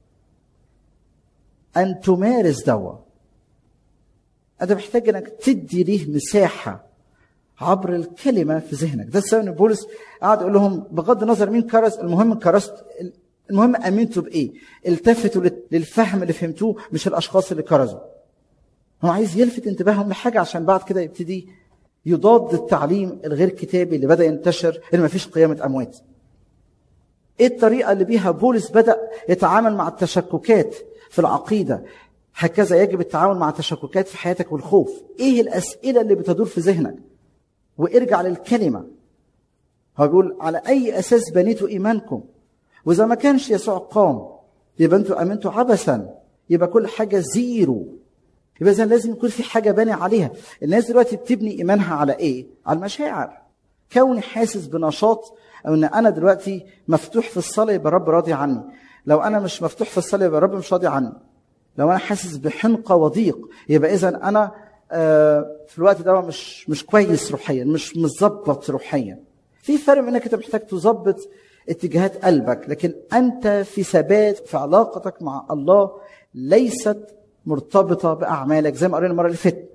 ان تمارس دوا انت محتاج انك تدي ليه مساحه عبر الكلمه في ذهنك ده السبب ان بولس قعد يقول لهم بغض النظر مين كرز المهم كرست المهم امنتوا بايه التفتوا للفهم اللي فهمتوه مش الاشخاص اللي كرزوا هو عايز يلفت انتباههم لحاجه عشان بعد كده يبتدي يضاد التعليم الغير كتابي اللي بدا ينتشر ان ما فيش قيامه اموات ايه الطريقه اللي بيها بولس بدا يتعامل مع التشككات في العقيده هكذا يجب التعامل مع التشككات في حياتك والخوف ايه الاسئله اللي بتدور في ذهنك وارجع للكلمه هو بيقول على اي اساس بنيتوا ايمانكم واذا ما كانش يسوع قام يبقى انتوا امنتوا عبثا يبقى كل حاجه زيرو يبقى اذا لازم يكون في حاجه باني عليها الناس دلوقتي بتبني ايمانها على ايه على المشاعر كوني حاسس بنشاط او ان انا دلوقتي مفتوح في الصلاه يبقى الرب راضي عني لو انا مش مفتوح في الصلاه يبقى الرب مش راضي عني لو انا حاسس بحنقه وضيق يبقى اذا انا في الوقت ده مش مش كويس روحيا مش مظبط روحيا في فرق بين انك انت محتاج تظبط اتجاهات قلبك لكن انت في ثبات في علاقتك مع الله ليست مرتبطه باعمالك زي ما قرينا المره اللي فاتت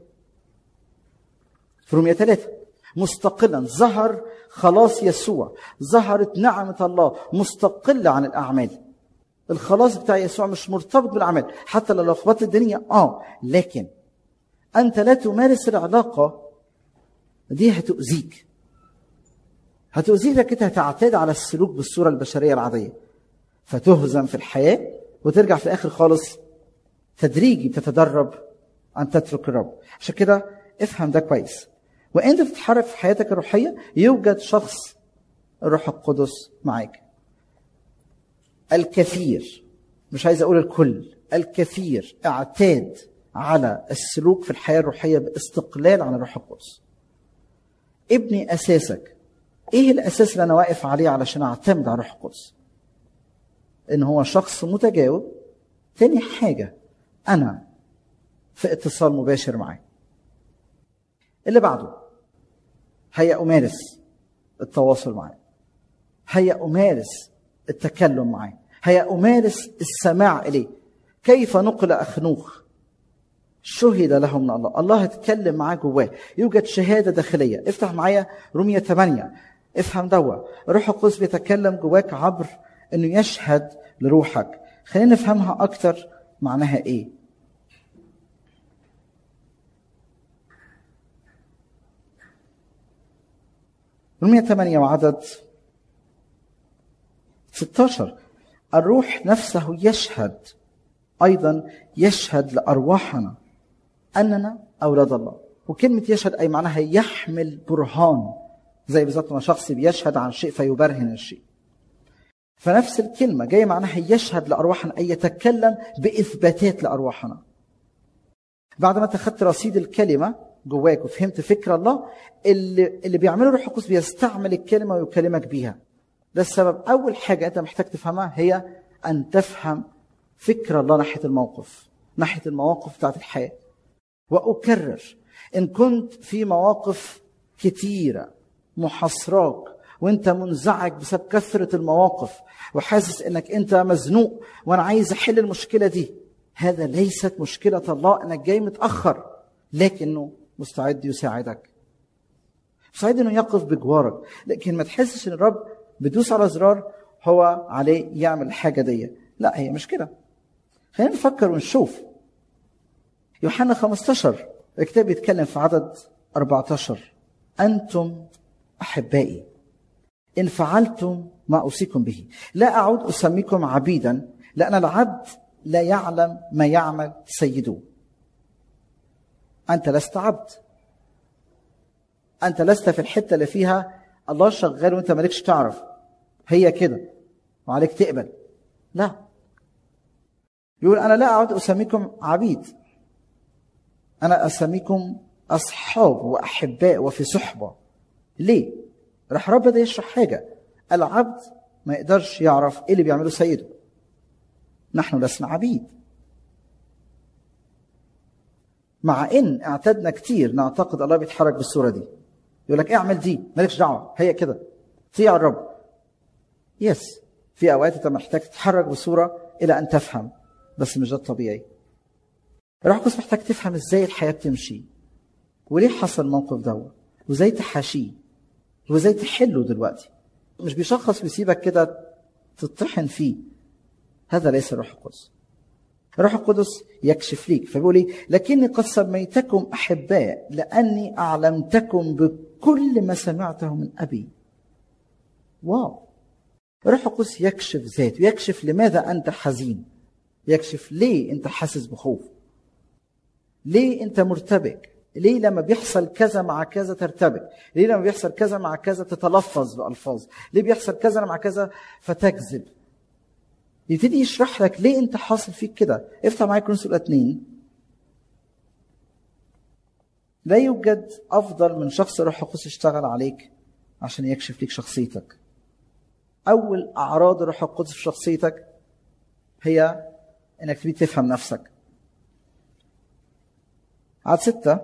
في رومية ثلاثة مستقلا ظهر خلاص يسوع ظهرت نعمة الله مستقلة عن الأعمال الخلاص بتاع يسوع مش مرتبط بالأعمال حتى لو لخبطت الدنيا آه لكن أنت لا تمارس العلاقة دي هتؤذيك هتؤذيك لك انت هتعتاد على السلوك بالصورة البشرية العادية فتهزم في الحياة وترجع في الآخر خالص تدريجي بتتدرب أن تترك الرب عشان كده افهم ده كويس وانت بتتحرك في حياتك الروحية يوجد شخص الروح القدس معاك الكثير مش عايز اقول الكل الكثير اعتاد على السلوك في الحياة الروحية باستقلال عن الروح القدس ابني أساسك ايه الأساس اللي أنا واقف عليه علشان أعتمد على الروح القدس إن هو شخص متجاوب تاني حاجة أنا في اتصال مباشر معاه اللي بعده هيا أمارس التواصل معاه هيا أمارس التكلم معاه هيا أمارس السماع إليه كيف نقل أخنوخ شهد له من الله الله اتكلم معاه جواه يوجد شهادة داخلية افتح معايا رومية 8 افهم دوا الروح القدس بيتكلم جواك عبر انه يشهد لروحك خلينا نفهمها اكتر معناها ايه رومية 8 وعدد 16 الروح نفسه يشهد ايضا يشهد لارواحنا اننا اولاد الله وكلمه يشهد اي معناها يحمل برهان زي بالظبط ما شخص بيشهد عن شيء فيبرهن الشيء فنفس الكلمه جايه معناها يشهد لارواحنا اي يتكلم باثباتات لارواحنا بعد ما اخذت رصيد الكلمه جواك وفهمت فكر الله اللي اللي بيعمله الروح القدس بيستعمل الكلمه ويكلمك بيها ده السبب اول حاجه انت محتاج تفهمها هي ان تفهم فكر الله ناحيه الموقف ناحيه المواقف بتاعت الحياه واكرر ان كنت في مواقف كتيره محاصراك وانت منزعج بسبب كثره المواقف وحاسس انك انت مزنوق وانا عايز احل المشكله دي هذا ليست مشكله الله انك جاي متاخر لكنه مستعد يساعدك مستعد انه يقف بجوارك لكن ما تحسش ان الرب بيدوس على زرار هو عليه يعمل الحاجه دي لا هي مش كده خلينا نفكر ونشوف يوحنا 15 الكتاب بيتكلم في عدد 14 أنتم أحبائي إن فعلتم ما أوصيكم به لا أعود أسميكم عبيدا لأن العبد لا يعلم ما يعمل سيده أنت لست عبد أنت لست في الحتة اللي فيها الله شغال وأنت مالكش تعرف هي كده وعليك تقبل لا يقول أنا لا أعود أسميكم عبيد أنا أسميكم أصحاب وأحباء وفي صحبة ليه؟ راح رب ده يشرح حاجة العبد ما يقدرش يعرف إيه اللي بيعمله سيده نحن لسنا عبيد مع ان اعتدنا كتير نعتقد الله بيتحرك بالصوره دي يقول لك اعمل دي مالكش دعوه هي كده طيع الرب يس في اوقات انت محتاج تتحرك بصوره الى ان تفهم بس مش ده الطبيعي الروح القدس محتاج تفهم ازاي الحياه بتمشي وليه حصل الموقف ده وازاي تحاشيه وازاي تحله دلوقتي مش بيشخص ويسيبك كده تطحن فيه هذا ليس الروح القدس الروح القدس يكشف ليك فبيقول ايه لكني قد سميتكم احباء لاني اعلمتكم بكل ما سمعته من ابي واو الروح القدس يكشف ذاته يكشف لماذا انت حزين يكشف ليه انت حاسس بخوف ليه انت مرتبك ليه لما بيحصل كذا مع كذا ترتبك ليه لما بيحصل كذا مع كذا تتلفظ بألفاظ ليه بيحصل كذا مع كذا فتكذب يبتدي يشرح لك ليه انت حاصل فيك كده افتح معايا كورنثوس الاولى 2 لا يوجد افضل من شخص الروح القدس يشتغل عليك عشان يكشف ليك شخصيتك اول اعراض الروح القدس في شخصيتك هي انك تبتدي تفهم نفسك عدد ستة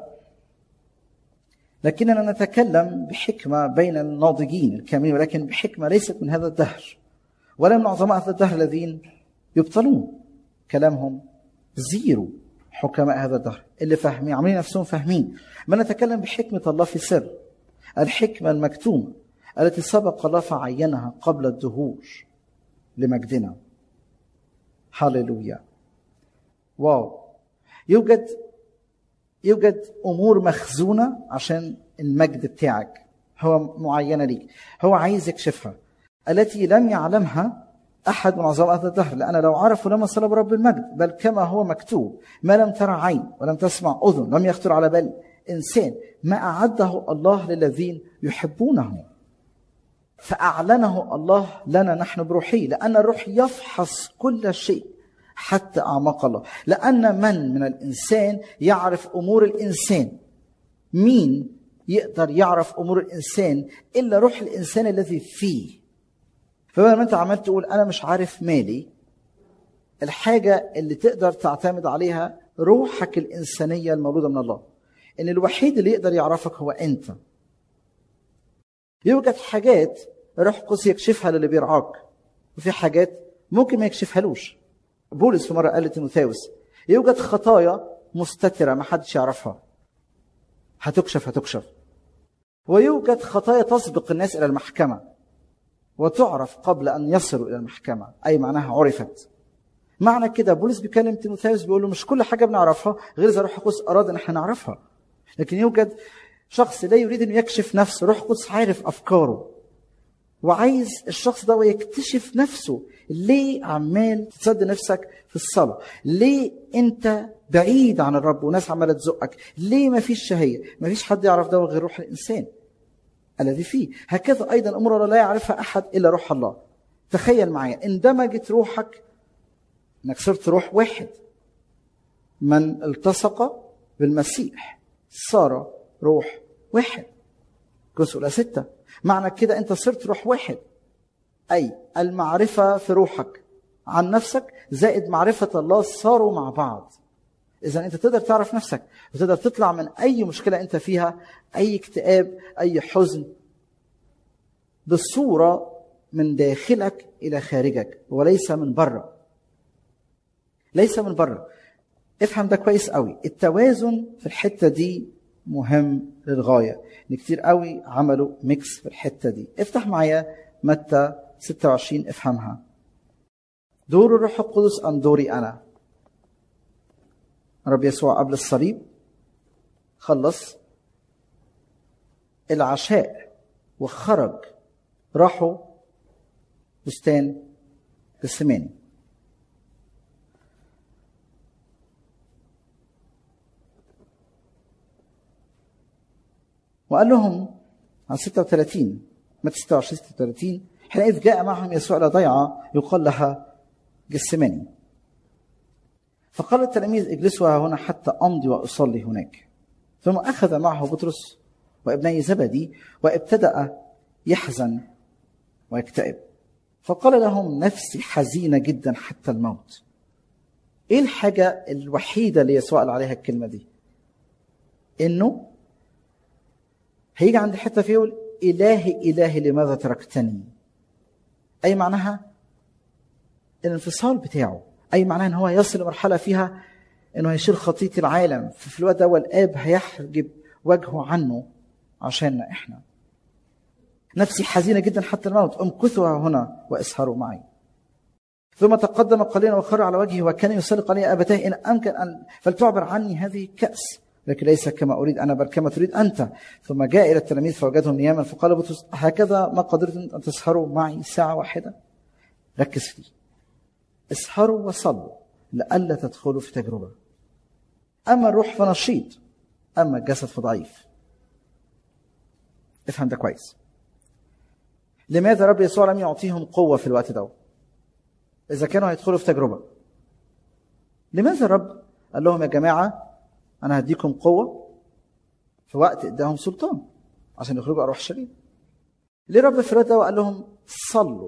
لكننا نتكلم بحكمة بين الناضجين الكاملين ولكن بحكمة ليست من هذا الدهر ولا من عظماء هذا الدهر الذين يبطلون كلامهم زيرو حكماء هذا الدهر اللي فاهمين عاملين نفسهم فاهمين ما نتكلم بحكمة الله في سر الحكمة المكتومة التي سبق الله فعينها قبل الدهور لمجدنا هللويا واو يوجد يوجد امور مخزونه عشان المجد بتاعك هو معينه ليك هو عايز يكشفها التي لم يعلمها احد من عظماء هذا الدهر لان لو عرفوا لما صلب رب المجد بل كما هو مكتوب ما لم ترى عين ولم تسمع اذن لم يخطر على بال انسان ما اعده الله للذين يحبونه فاعلنه الله لنا نحن بروحه لان الروح يفحص كل شيء حتى اعماق الله لان من من الانسان يعرف امور الانسان مين يقدر يعرف امور الانسان الا روح الانسان الذي فيه فبدل ما انت عمال تقول انا مش عارف مالي الحاجه اللي تقدر تعتمد عليها روحك الانسانيه المولوده من الله ان الوحيد اللي يقدر يعرفك هو انت يوجد حاجات روح القدس يكشفها للي بيرعاك وفي حاجات ممكن ما يكشفهالوش بولس في مره قال لتيموثاوس يوجد خطايا مستتره ما حدش يعرفها هتكشف هتكشف ويوجد خطايا تسبق الناس الى المحكمه وتعرف قبل ان يصلوا الى المحكمه اي معناها عرفت معنى كده بولس بيكلم تيموثاوس بيقول له مش كل حاجه بنعرفها غير اذا روح القدس اراد ان احنا نعرفها لكن يوجد شخص لا يريد انه يكشف نفسه روح القدس عارف افكاره وعايز الشخص ده يكتشف نفسه ليه عمال تصد نفسك في الصلاة ليه انت بعيد عن الرب وناس عمالة تزقك ليه ما فيش شهية ما فيش حد يعرف ده غير روح الإنسان الذي فيه هكذا أيضا أمور لا يعرفها أحد إلا روح الله تخيل معايا اندمجت روحك انك صرت روح واحد من التصق بالمسيح صار روح واحد جزء ستة معنى كده انت صرت روح واحد اي المعرفه في روحك عن نفسك زائد معرفه الله صاروا مع بعض اذا انت تقدر تعرف نفسك وتقدر تطلع من اي مشكله انت فيها اي اكتئاب اي حزن بالصوره من داخلك الى خارجك وليس من بره ليس من بره افهم ده كويس قوي التوازن في الحته دي مهم للغايه ان كتير قوي عملوا ميكس في الحته دي افتح معايا متى 26 افهمها دور الروح القدس ام دوري انا رب يسوع قبل الصليب خلص العشاء وخرج راحوا بستان جسماني وقال لهم على 36 متى 26 36 حينئذ جاء معهم يسوع الى ضيعه يقال لها جسماني فقال التلاميذ اجلسوا ها هنا حتى امضي واصلي هناك ثم اخذ معه بطرس وابني زبدي وابتدا يحزن ويكتئب فقال لهم نفسي حزينه جدا حتى الموت ايه الحاجه الوحيده اللي يسوع قال عليها الكلمه دي انه هيجي عند حته فيه يقول الهي الهي لماذا تركتني اي معناها الانفصال بتاعه اي معناها ان هو يصل لمرحله فيها انه هيشيل خطيه العالم في الوقت ده الاب هيحجب وجهه عنه عشاننا احنا نفسي حزينه جدا حتى الموت امكثوا هنا واسهروا معي ثم تقدم قليلا وخر على وجهه وكان يصلي قليلا ابتاه ان امكن ان فلتعبر عني هذه الكاس لكن ليس كما اريد انا بل كما تريد انت ثم جاء الى التلاميذ فوجدهم نياما فقال بطرس هكذا ما قدرتم ان تسهروا معي ساعه واحده ركز فيه اسهروا وصلوا لئلا تدخلوا في تجربه اما الروح فنشيط اما الجسد فضعيف افهم ده كويس لماذا رب يسوع لم يعطيهم قوه في الوقت ده اذا كانوا هيدخلوا في تجربه لماذا الرب قال لهم يا جماعه انا هديكم قوه في وقت اداهم سلطان عشان يخرجوا ارواح شرير ليه رب في الوقت ده وقال لهم صلوا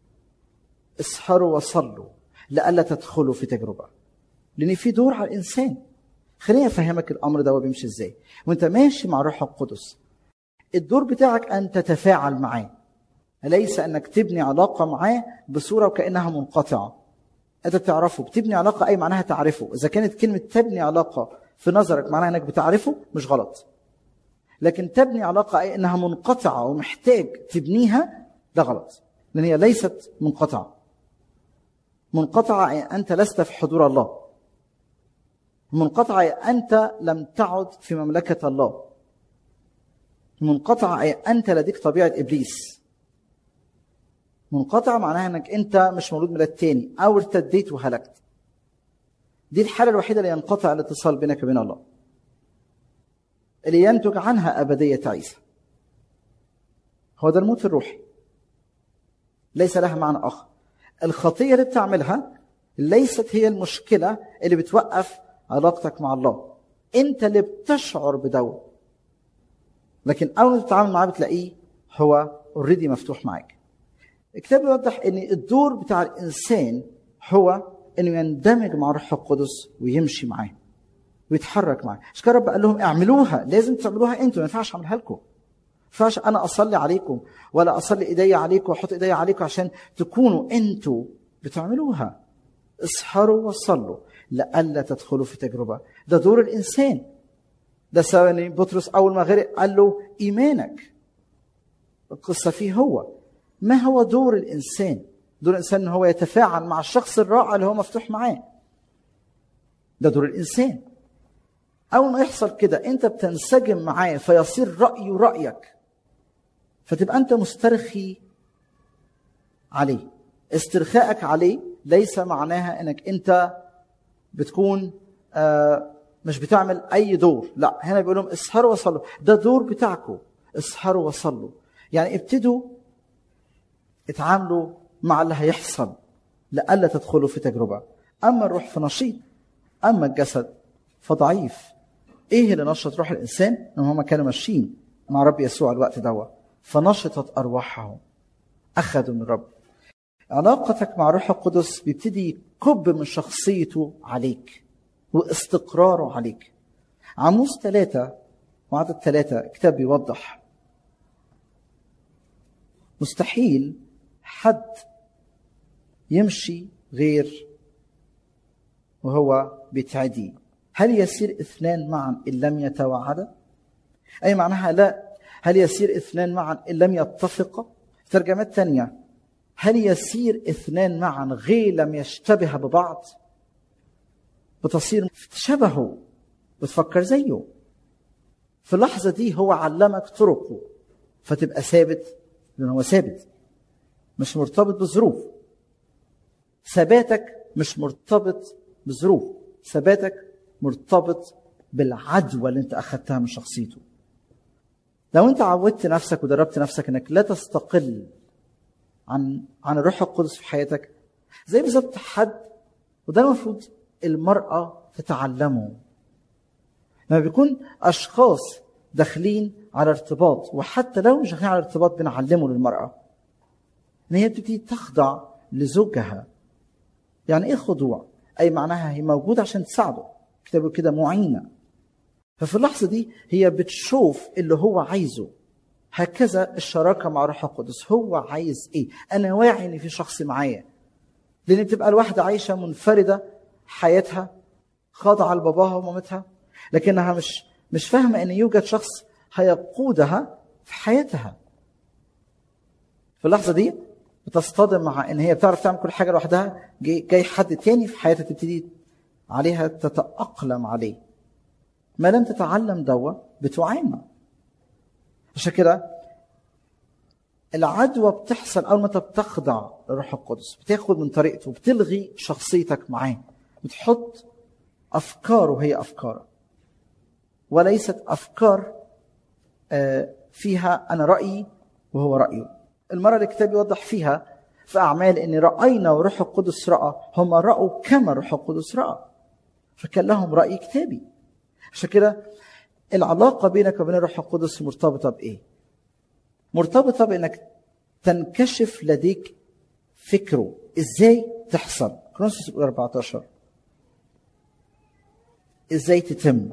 اسهروا وصلوا لئلا تدخلوا في تجربه لان في دور على الانسان خليني افهمك الامر ده بيمشي ازاي وانت ماشي مع الروح القدس الدور بتاعك ان تتفاعل معاه ليس انك تبني علاقه معاه بصوره وكانها منقطعه انت تعرفه بتبني علاقه اي معناها تعرفه اذا كانت كلمه تبني علاقه في نظرك معناها انك بتعرفه مش غلط لكن تبني علاقه اي انها منقطعه ومحتاج تبنيها ده غلط لان هي ليست منقطعه منقطعه اي انت لست في حضور الله منقطعه اي انت لم تعد في مملكه الله منقطعه اي انت لديك طبيعه ابليس منقطع معناها انك انت مش مولود ميلاد تاني او ارتديت وهلكت دي الحالة الوحيدة اللي ينقطع الاتصال بينك وبين الله اللي ينتج عنها أبدية عيسى هو ده الموت الروحي ليس لها معنى آخر الخطية اللي بتعملها ليست هي المشكلة اللي بتوقف علاقتك مع الله انت اللي بتشعر بدو لكن اول ما تتعامل معاه بتلاقيه هو اوريدي مفتوح معاك الكتاب يوضح ان الدور بتاع الانسان هو انه يندمج مع الروح القدس ويمشي معاه ويتحرك معاه عشان كده رب قال لهم اعملوها لازم تعملوها انتوا ما ينفعش اعملها لكم ما ينفعش انا اصلي عليكم ولا اصلي ايديا عليكم واحط ايديا عليكم عشان تكونوا انتوا بتعملوها اسهروا وصلوا لئلا تدخلوا في تجربه ده دور الانسان ده سبب بطرس اول ما غرق قال له ايمانك القصه فيه هو ما هو دور الانسان دور الانسان ان هو يتفاعل مع الشخص الرائع اللي هو مفتوح معاه ده دور الانسان اول ما يحصل كده انت بتنسجم معاه فيصير رايه رايك فتبقى انت مسترخي عليه استرخائك عليه ليس معناها انك انت بتكون آه مش بتعمل اي دور لا هنا بيقول لهم اسهروا وصلوا ده دور بتاعكم اسهروا وصلوا يعني ابتدوا اتعاملوا مع اللي هيحصل لئلا تدخلوا في تجربه اما الروح فنشيط اما الجسد فضعيف ايه اللي نشط روح الانسان ان هم كانوا ماشيين مع رب يسوع الوقت دوا فنشطت ارواحهم اخذوا من الرب علاقتك مع الروح القدس بيبتدي يكب من شخصيته عليك واستقراره عليك عموس ثلاثة وعدد ثلاثة كتاب بيوضح مستحيل حد يمشي غير وهو بتعدي هل يسير اثنان معا ان لم يتوعدا اي معناها لا هل يسير اثنان معا ان لم يتفقا ترجمات ثانيه هل يسير اثنان معا غير لم يشتبه ببعض بتصير شبهه بتفكر زيه في اللحظه دي هو علمك طرقه فتبقى ثابت لان هو ثابت مش مرتبط بظروف ثباتك مش مرتبط بظروف ثباتك مرتبط بالعدوى اللي انت اخذتها من شخصيته لو انت عودت نفسك ودربت نفسك انك لا تستقل عن عن الروح القدس في حياتك زي بالظبط حد وده المفروض المرأة تتعلمه لما بيكون أشخاص داخلين على ارتباط وحتى لو مش داخلين على ارتباط بنعلمه للمرأة إن هي بتبتدي تخضع لزوجها يعني إيه خضوع؟ أي معناها هي موجودة عشان تساعده كتابه كده معينة ففي اللحظة دي هي بتشوف اللي هو عايزه هكذا الشراكة مع روح القدس هو عايز إيه؟ أنا واعي إن في شخص معايا لأن بتبقى الواحدة عايشة منفردة حياتها خاضعة لباباها ومامتها لكنها مش مش فاهمة إن يوجد شخص هيقودها في حياتها في اللحظة دي بتصطدم مع إن هي بتعرف تعمل كل حاجة لوحدها جاي, جاي حد تاني في حياتها تبتدي عليها تتأقلم عليه ما لم تتعلم دوا بتعاني عشان كده العدوى بتحصل اول ما انت بتخضع للروح القدس بتاخد من طريقته بتلغي شخصيتك معاه بتحط افكاره هي افكارك وليست افكار فيها انا رايي وهو رايه المره اللي الكتاب يوضح فيها في اعمال ان راينا وروح القدس راى هم راوا كما روح القدس راى فكان لهم راي كتابي عشان كده العلاقه بينك وبين الروح القدس مرتبطه بايه مرتبطه بانك تنكشف لديك فكره ازاي تحصل كرونسوس 14 ازاي تتم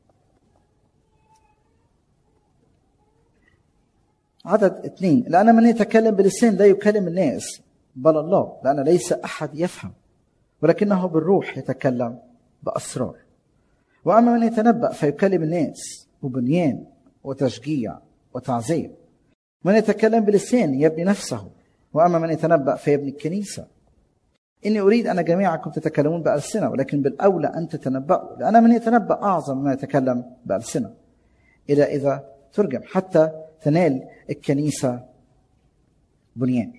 عدد اثنين لأن من يتكلم بلسان لا يكلم الناس بل الله لأن ليس أحد يفهم ولكنه بالروح يتكلم بأسرار وأما من يتنبأ فيكلم الناس وبنيان وتشجيع وتعزية من يتكلم بلسان يبني نفسه وأما من يتنبأ فيبني الكنيسة إني أريد أن جميعكم تتكلمون بألسنة ولكن بالأولى أن تتنبأوا لأن من يتنبأ أعظم مما يتكلم بألسنة إلى إذا ترجم حتى تنال الكنيسة بنيان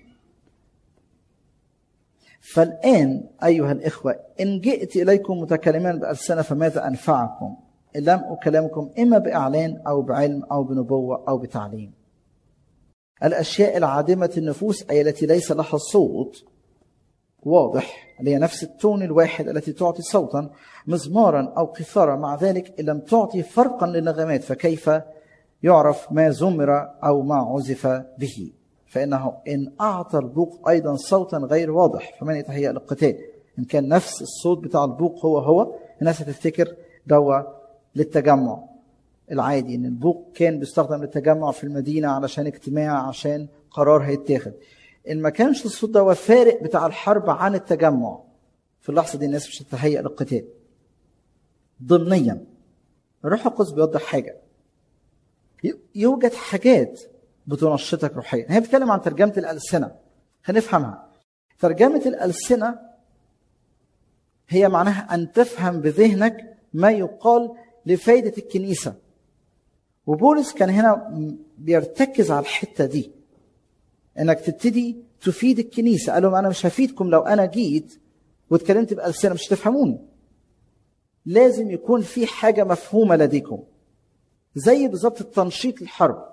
فالآن أيها الإخوة إن جئت إليكم متكلمان بألسنة فماذا أنفعكم إن لم أكلمكم إما بإعلان أو بعلم أو بنبوة أو بتعليم الأشياء العادمة النفوس أي التي ليس لها صوت واضح اللي هي نفس التون الواحد التي تعطي صوتا مزمارا أو قيثارا مع ذلك إن لم تعطي فرقا للنغمات فكيف يعرف ما زمر أو ما عزف به فإنه إن أعطى البوق أيضا صوتا غير واضح فمن يتهيأ للقتال إن كان نفس الصوت بتاع البوق هو هو الناس هتفتكر دوا للتجمع العادي إن البوق كان بيستخدم للتجمع في المدينة علشان اجتماع عشان قرار هيتاخد إن ما كانش الصوت ده فارق بتاع الحرب عن التجمع في اللحظة دي الناس مش هتتهيأ للقتال ضمنيا الروح القدس بيوضح حاجة يوجد حاجات بتنشطك روحيا هي بتتكلم عن ترجمة الألسنة هنفهمها ترجمة الألسنة هي معناها أن تفهم بذهنك ما يقال لفائدة الكنيسة وبولس كان هنا بيرتكز على الحتة دي انك تبتدي تفيد الكنيسة قال لهم أنا مش هفيدكم لو أنا جيت واتكلمت بألسنة مش تفهموني لازم يكون في حاجة مفهومة لديكم زي بالظبط التنشيط الحرب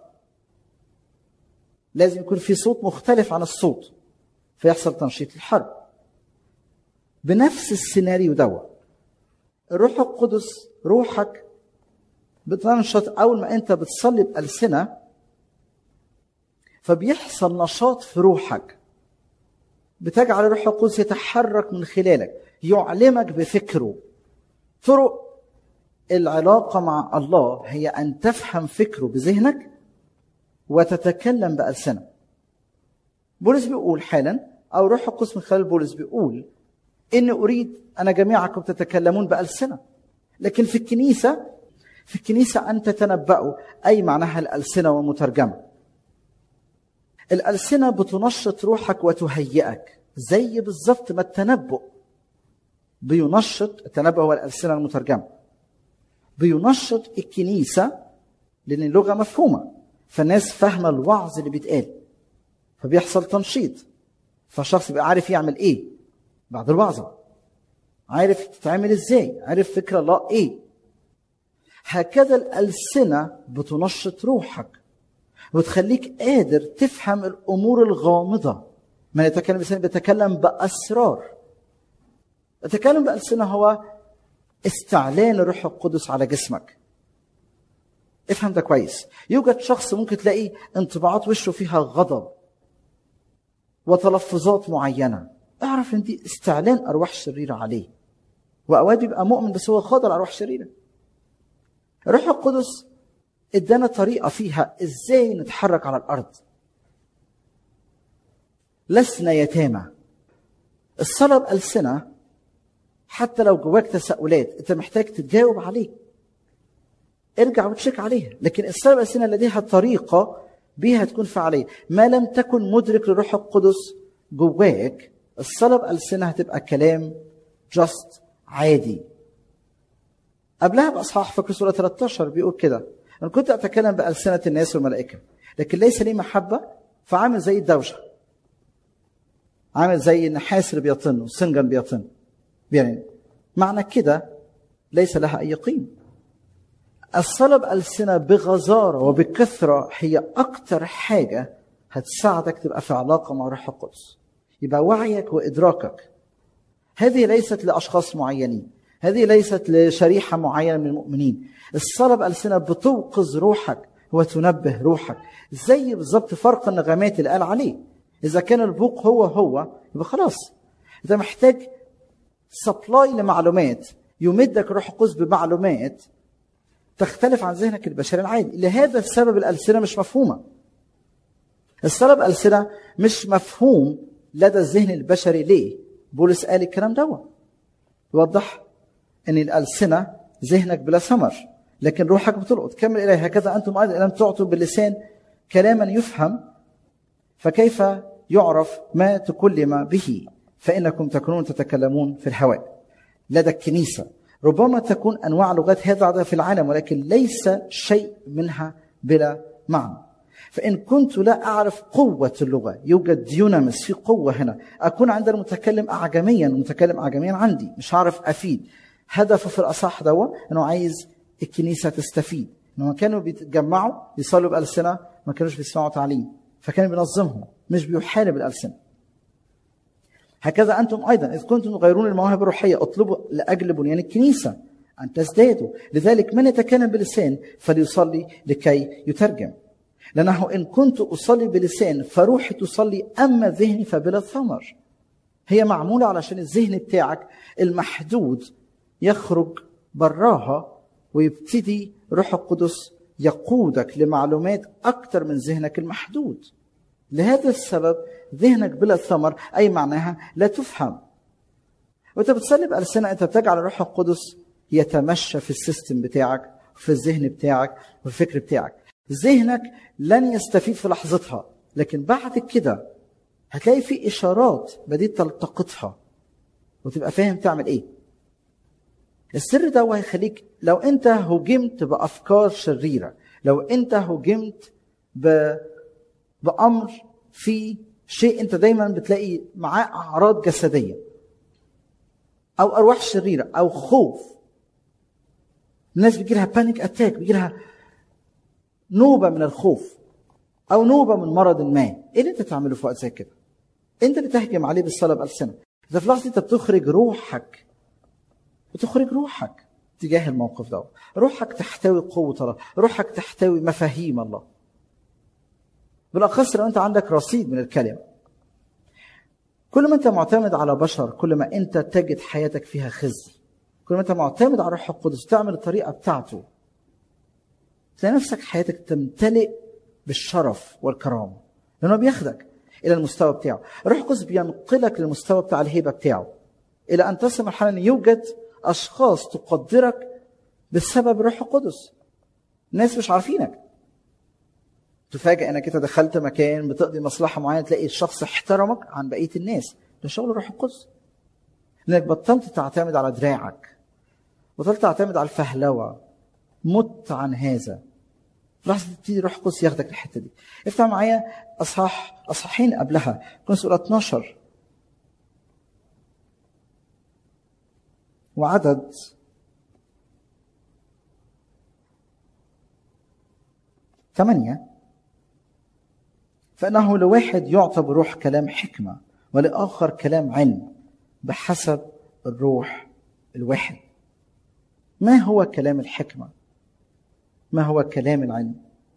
لازم يكون في صوت مختلف عن الصوت فيحصل تنشيط الحرب بنفس السيناريو دوا الروح القدس روحك بتنشط اول ما انت بتصلي بألسنة فبيحصل نشاط في روحك بتجعل الروح القدس يتحرك من خلالك يعلمك بفكره طرق العلاقة مع الله هي أن تفهم فكره بذهنك وتتكلم بألسنة بولس بيقول حالا أو روح القدس من خلال بولس بيقول إني أريد أن جميعكم تتكلمون بألسنة لكن في الكنيسة في الكنيسة أن تتنبأوا أي معناها الألسنة ومترجمة الألسنة بتنشط روحك وتهيئك زي بالظبط ما التنبؤ بينشط التنبؤ هو الألسنة المترجمة بينشط الكنيسة لأن اللغة مفهومة فالناس فاهمة الوعظ اللي بيتقال فبيحصل تنشيط فالشخص بيبقى عارف يعمل ايه بعد الوعظة عارف تتعمل ازاي عارف فكرة الله ايه هكذا الألسنة بتنشط روحك وتخليك قادر تفهم الأمور الغامضة من يتكلم بلسان بيتكلم بأسرار التكلم بألسنة هو استعلان الروح القدس على جسمك افهم ده كويس يوجد شخص ممكن تلاقي انطباعات وشه فيها غضب وتلفظات معينة اعرف ان دي استعلان أرواح شريرة عليه وأوقات بيبقى مؤمن بس هو خاضع لأرواح شريرة الروح القدس ادانا طريقة فيها ازاي نتحرك على الأرض لسنا يتامى الصلاة بألسنة حتى لو جواك تساؤلات انت محتاج تتجاوب عليه ارجع وتشيك عليها لكن الصلاة بألسنة لديها طريقة بيها تكون فعالية ما لم تكن مدرك للروح القدس جواك الصلاة بألسنة هتبقى كلام جاست عادي قبلها بأصحاح فكر سورة 13 بيقول كده أنا كنت أتكلم بألسنة الناس والملائكة لكن ليس لي محبة فعامل زي الدوشة عامل زي النحاس اللي بيطن والسنجن بيطن يعني معنى كده ليس لها أي قيمة الصلاة بألسنة بغزارة وبكثرة هي أكتر حاجة هتساعدك تبقى في علاقة مع روح القدس يبقى وعيك وإدراكك هذه ليست لأشخاص معينين هذه ليست لشريحة معينة من المؤمنين الصلاة بألسنة بتوقظ روحك وتنبه روحك زي بالظبط فرق النغمات اللي قال عليه إذا كان البوق هو هو يبقى خلاص أنت محتاج سبلاي لمعلومات يمدك روح القدس بمعلومات تختلف عن ذهنك البشري العادي لهذا السبب الألسنة مش مفهومة الصلاة بألسنة مش مفهوم لدى الذهن البشري ليه بولس قال الكلام دوت يوضح ان الألسنة ذهنك بلا ثمر لكن روحك بتلقط كمل إليه هكذا أنتم أيضا لم تعطوا باللسان كلاما يفهم فكيف يعرف ما تكلم به فإنكم تكونون تتكلمون في الهواء لدى الكنيسة ربما تكون أنواع لغات هذا في العالم ولكن ليس شيء منها بلا معنى فإن كنت لا أعرف قوة اللغة يوجد ديونامس في قوة هنا أكون عند المتكلم أعجميا المتكلم أعجميا عندي مش هعرف أفيد هدفه في الأصح دوا أنه عايز الكنيسة تستفيد لما كانوا بيتجمعوا يصلوا بألسنة ما كانوش بيسمعوا تعليم فكان بينظمهم مش بيحارب الألسنة هكذا أنتم أيضا إذ كنتم تغيرون المواهب الروحية اطلبوا لأجل بنيان الكنيسة أن تزدادوا لذلك من يتكلم بلسان فليصلي لكي يترجم لأنه إن كنت أصلي بلسان فروحي تصلي أما ذهني فبلا ثمر هي معمولة علشان الذهن بتاعك المحدود يخرج براها ويبتدي روح القدس يقودك لمعلومات أكثر من ذهنك المحدود لهذا السبب ذهنك بلا ثمر أي معناها لا تفهم وانت بتصلي بألسنة انت بتجعل الروح القدس يتمشى في السيستم بتاعك في الذهن بتاعك وفي الفكر بتاعك ذهنك لن يستفيد في لحظتها لكن بعد كده هتلاقي في اشارات بديت تلتقطها وتبقى فاهم تعمل ايه السر ده هيخليك لو انت هجمت بافكار شريره لو انت هجمت ب... بامر في شيء انت دايما بتلاقي معاه اعراض جسديه او ارواح شريره او خوف الناس بيجي لها بانيك اتاك بيجي لها نوبه من الخوف او نوبه من مرض ما ايه اللي انت تعمله في وقت زي كده انت اللي تهجم عليه بالصلاه بالسنه اذا في لحظه انت بتخرج روحك بتخرج روحك تجاه الموقف ده روحك تحتوي قوه الله روحك تحتوي مفاهيم الله بالاخص لو انت عندك رصيد من الكلمه كل ما انت معتمد على بشر كل ما انت تجد حياتك فيها خزي كل ما انت معتمد على الروح القدس تعمل الطريقه بتاعته تلاقي نفسك حياتك تمتلئ بالشرف والكرامه لانه بياخدك الى المستوى بتاعه الروح القدس بينقلك للمستوى بتاع الهيبه بتاعه الى ان تصل مرحله ان يوجد اشخاص تقدرك بسبب الروح القدس ناس مش عارفينك تفاجئ انك انت دخلت مكان بتقضي مصلحه معينه تلاقي الشخص احترمك عن بقيه الناس ده شغل الروح القدس انك بطلت تعتمد على دراعك بطلت تعتمد على الفهلوه مت عن هذا لحظه تبتدي الروح القدس ياخدك الحته دي افتح معايا اصحاح اصحاحين قبلها كن سوره 12 وعدد ثمانية فإنه لواحد يعطى بروح كلام حكمة ولآخر كلام علم بحسب الروح الواحد ما هو كلام الحكمة ما هو كلام العلم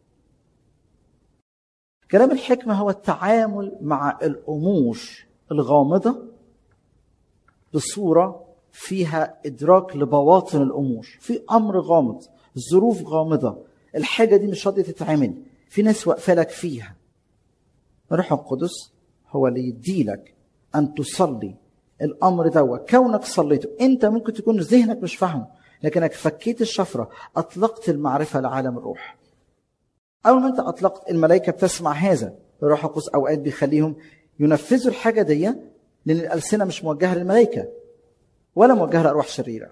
كلام الحكمة هو التعامل مع الأمور الغامضة بصورة فيها إدراك لبواطن الأمور في أمر غامض ظروف غامضة الحاجة دي مش راضية تتعمل في ناس واقفة لك فيها الروح القدس هو اللي يديلك أن تصلي الأمر ده كونك صليته أنت ممكن تكون ذهنك مش فاهمه لكنك فكيت الشفرة أطلقت المعرفة لعالم الروح أول ما أنت أطلقت الملائكة بتسمع هذا الروح القدس أوقات بيخليهم ينفذوا الحاجة دي لأن الألسنة مش موجهة للملائكة ولا موجهة لأرواح شريرة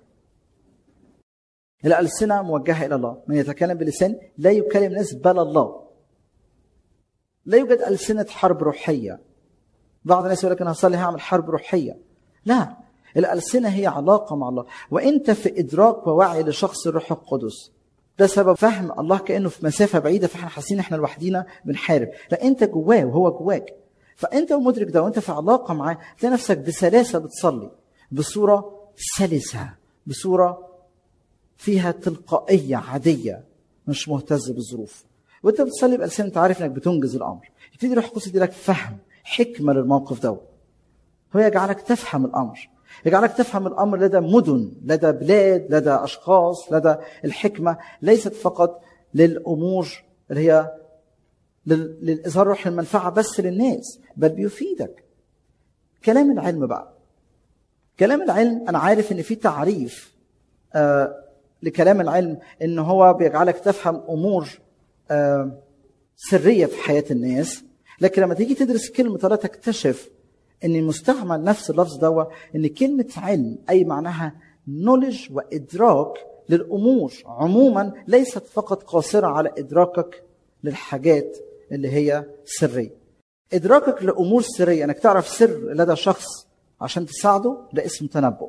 الألسنة موجهة إلى الله من يتكلم بلسان لا يكلم ناس بل الله لا يوجد ألسنة حرب روحية بعض الناس يقول لك أنا هصلي هعمل حرب روحية لا الألسنة هي علاقة مع الله وأنت في إدراك ووعي لشخص الروح القدس ده سبب فهم الله كأنه في مسافة بعيدة فاحنا حاسين احنا لوحدينا بنحارب لا أنت جواه وهو جواك فأنت ومدرك ده وأنت في علاقة معاه تلاقي نفسك بسلاسة بتصلي بصورة سلسة بصورة فيها تلقائية عادية مش مهتز بالظروف وانت بتصلي بألسنة انت عارف انك بتنجز الامر يبتدي روح القدس يديلك فهم حكمة للموقف ده هو يجعلك تفهم الامر يجعلك تفهم الامر لدى مدن لدى بلاد لدى اشخاص لدى الحكمة ليست فقط للامور اللي هي للاظهار روح المنفعة بس للناس بل بيفيدك كلام العلم بقى كلام العلم انا عارف ان في تعريف آه لكلام العلم ان هو بيجعلك تفهم امور آه سريه في حياه الناس لكن لما تيجي تدرس كلمه لا تكتشف ان مستعمل نفس اللفظ ده ان كلمه علم اي معناها نولج وادراك للامور عموما ليست فقط قاصره على ادراكك للحاجات اللي هي سريه ادراكك لامور سريه انك تعرف سر لدى شخص عشان تساعده ده اسم تنبؤ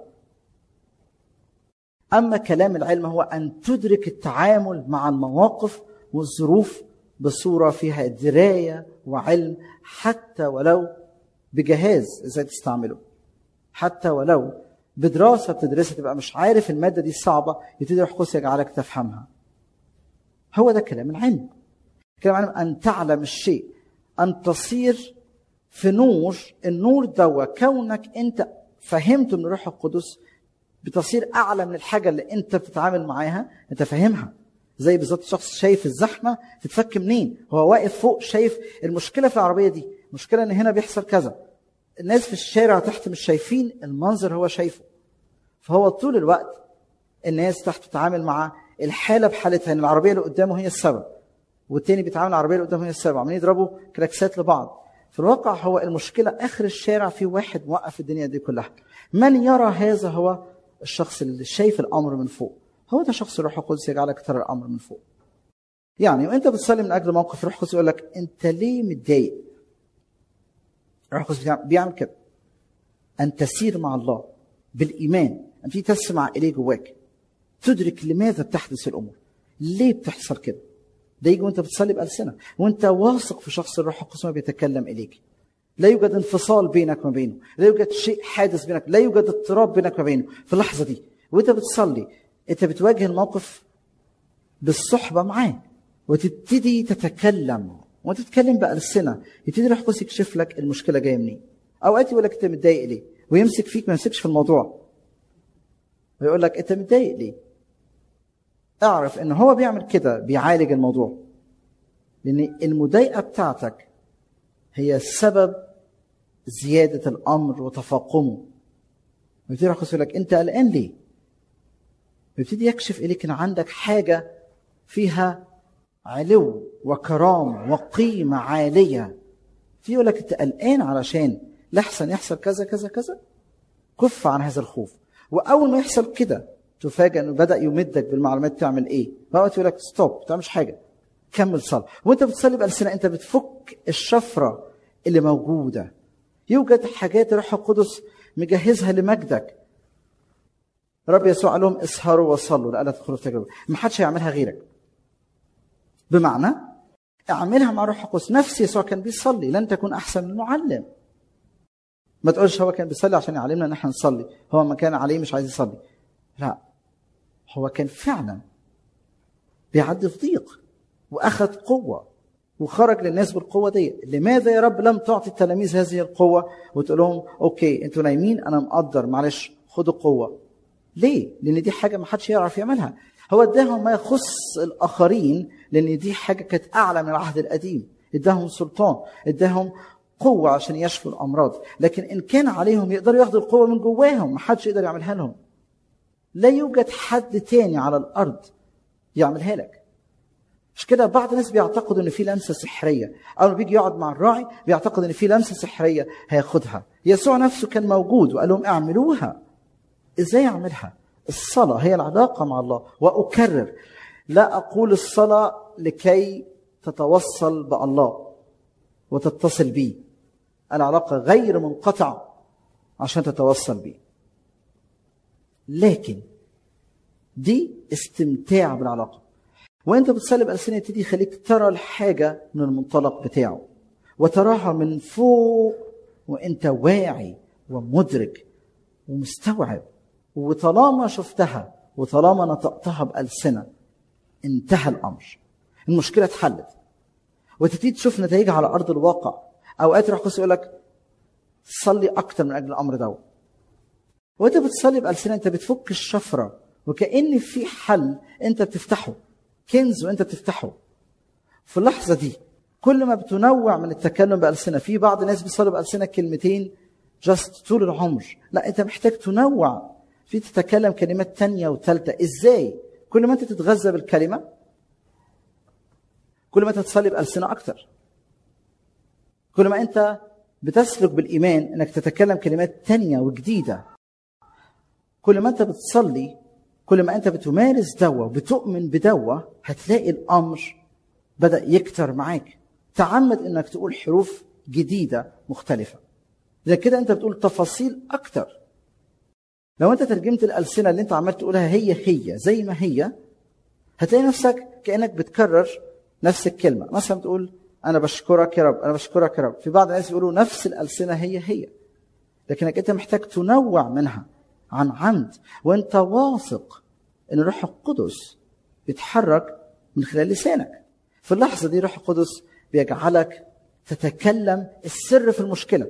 اما كلام العلم هو ان تدرك التعامل مع المواقف والظروف بصوره فيها درايه وعلم حتى ولو بجهاز ازاي تستعمله حتى ولو بدراسه بتدرسها تبقى مش عارف الماده دي صعبه يبتدي روح القدس يجعلك تفهمها هو ده كلام العلم كلام العلم ان تعلم الشيء ان تصير في نور النور دوا كونك انت فهمت من الروح القدس بتصير اعلى من الحاجه اللي انت بتتعامل معاها انت فاهمها زي بالظبط شخص شايف الزحمه تتفك منين هو واقف فوق شايف المشكله في العربيه دي المشكله ان هنا بيحصل كذا الناس في الشارع تحت مش شايفين المنظر هو شايفه فهو طول الوقت الناس تحت بتتعامل مع الحاله بحالتها ان العربيه اللي قدامه هي السبب والتاني بيتعامل العربيه اللي قدامه هي السبب عمالين يضربوا كلاكسات لبعض في الواقع هو المشكله اخر الشارع في واحد موقف الدنيا دي كلها من يرى هذا هو الشخص اللي شايف الامر من فوق هو ده شخص الروح القدس يجعلك ترى الامر من فوق يعني وانت بتصلي من اجل موقف الروح القدس يقول لك انت ليه متضايق الروح القدس بيعمل كده ان تسير مع الله بالايمان ان في تسمع اليه جواك تدرك لماذا بتحدث الامور ليه بتحصل كده ده يجي وانت بتصلي بالسنه وانت واثق في شخص الروح القدس ما بيتكلم اليك لا يوجد انفصال بينك وما بينه لا يوجد شيء حادث بينك لا يوجد اضطراب بينك وما بينه في اللحظه دي وانت بتصلي انت بتواجه الموقف بالصحبه معاه وتبتدي تتكلم وانت تتكلم بالسنه يبتدي الروح القدس يكشف لك المشكله جايه منين اوقات يقول لك انت متضايق ليه ويمسك فيك ما يمسكش في الموضوع ويقول لك انت متضايق ليه اعرف ان هو بيعمل كده بيعالج الموضوع لان المضايقه بتاعتك هي سبب زياده الامر وتفاقمه ويبتدي الروح القدس يقول لك انت قلقان ليه؟ ويبتدي يكشف اليك ان عندك حاجه فيها علو وكرامه وقيمه عاليه في يقول لك انت قلقان علشان لحسن يحصل كذا كذا كذا كف عن هذا الخوف واول ما يحصل كده تفاجئ انه بدا يمدك بالمعلومات تعمل ايه فوقت يقول لك ستوب ما تعملش حاجه كمل صلاه وانت بتصلي بالسنه انت بتفك الشفره اللي موجوده يوجد حاجات الروح القدس مجهزها لمجدك رب يسوع قال لهم اسهروا وصلوا لا تدخلوا في تجربه ما حدش هيعملها غيرك بمعنى اعملها مع الروح القدس نفس يسوع كان بيصلي لن تكون احسن من المعلم ما تقولش هو كان بيصلي عشان يعلمنا ان احنا نصلي هو ما كان عليه مش عايز يصلي لا هو كان فعلا بيعدي في ضيق واخذ قوه وخرج للناس بالقوه دي لماذا يا رب لم تعطي التلاميذ هذه القوه وتقول لهم اوكي انتوا نايمين انا مقدر معلش خدوا قوه ليه لان دي حاجه ما حدش يعرف يعملها هو اداهم ما يخص الاخرين لان دي حاجه كانت اعلى من العهد القديم اداهم سلطان اداهم قوه عشان يشفوا الامراض لكن ان كان عليهم يقدروا ياخدوا القوه من جواهم ما حدش يقدر يعملها لهم لا يوجد حد تاني على الارض يعملها لك مش كده بعض الناس بيعتقدوا ان في لمسه سحريه اول ما بيجي يقعد مع الراعي بيعتقد ان في لمسه سحريه هياخدها يسوع نفسه كان موجود وقال لهم اعملوها ازاي اعملها الصلاه هي العلاقه مع الله واكرر لا اقول الصلاه لكي تتوصل بالله وتتصل بيه العلاقه غير منقطعه عشان تتوصل بيه لكن دي استمتاع بالعلاقه وانت بتصلي بألسنة يبتدي يخليك ترى الحاجة من المنطلق بتاعه وتراها من فوق وانت واعي ومدرك ومستوعب وطالما شفتها وطالما نطقتها بألسنة انتهى الأمر المشكلة اتحلت وتبتدي تشوف نتائجها على أرض الواقع أوقات روح القدس يقول لك صلي أكتر من أجل الأمر ده وانت بتصلي بألسنة انت بتفك الشفرة وكأن في حل انت بتفتحه كنز وانت بتفتحه في اللحظة دي كل ما بتنوع من التكلم بألسنة في بعض الناس بيصلوا بألسنة كلمتين جاست طول العمر لا انت محتاج تنوع في تتكلم كلمات تانية وثالثة ازاي كل ما انت تتغذى بالكلمة كل ما انت تصلي بألسنة أكتر كل ما انت بتسلك بالإيمان انك تتكلم كلمات تانية وجديدة كل ما انت بتصلي كل ما انت بتمارس دوا بتؤمن بدوا هتلاقي الامر بدا يكتر معاك تعمد انك تقول حروف جديده مختلفه زي كده انت بتقول تفاصيل اكتر لو انت ترجمت الالسنه اللي انت عمال تقولها هي هي زي ما هي هتلاقي نفسك كانك بتكرر نفس الكلمه مثلا تقول انا بشكرك يا رب انا بشكرك يا رب في بعض الناس يقولوا نفس الالسنه هي هي لكنك انت محتاج تنوع منها عن عمد وانت واثق ان الروح القدس بيتحرك من خلال لسانك في اللحظه دي الروح القدس بيجعلك تتكلم السر في المشكله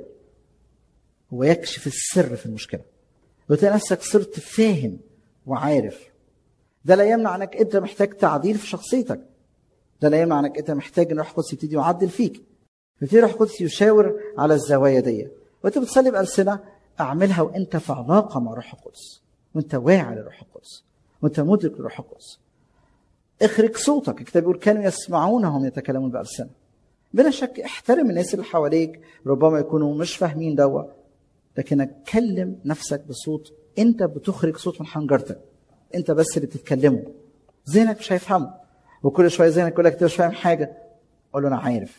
هو يكشف السر في المشكله وتلاقي نفسك صرت فاهم وعارف ده لا يمنع انك انت محتاج تعديل في شخصيتك ده لا يمنع انك انت محتاج ان الروح القدس يبتدي يعدل فيك يبتدي الروح القدس يشاور على الزوايا دي وانت بتصلي بألسنة اعملها وانت في علاقه مع الروح القدس وانت واعي للروح القدس وانت مدرك للروح القدس اخرج صوتك الكتاب يقول كانوا يسمعونهم يتكلمون بألسنة بلا شك احترم الناس اللي حواليك ربما يكونوا مش فاهمين دوا لكنك كلم نفسك بصوت انت بتخرج صوت من حنجرتك انت بس اللي بتتكلمه ذهنك مش هيفهمه وكل شويه ذهنك يقول لك انت مش فاهم حاجه قول له انا عارف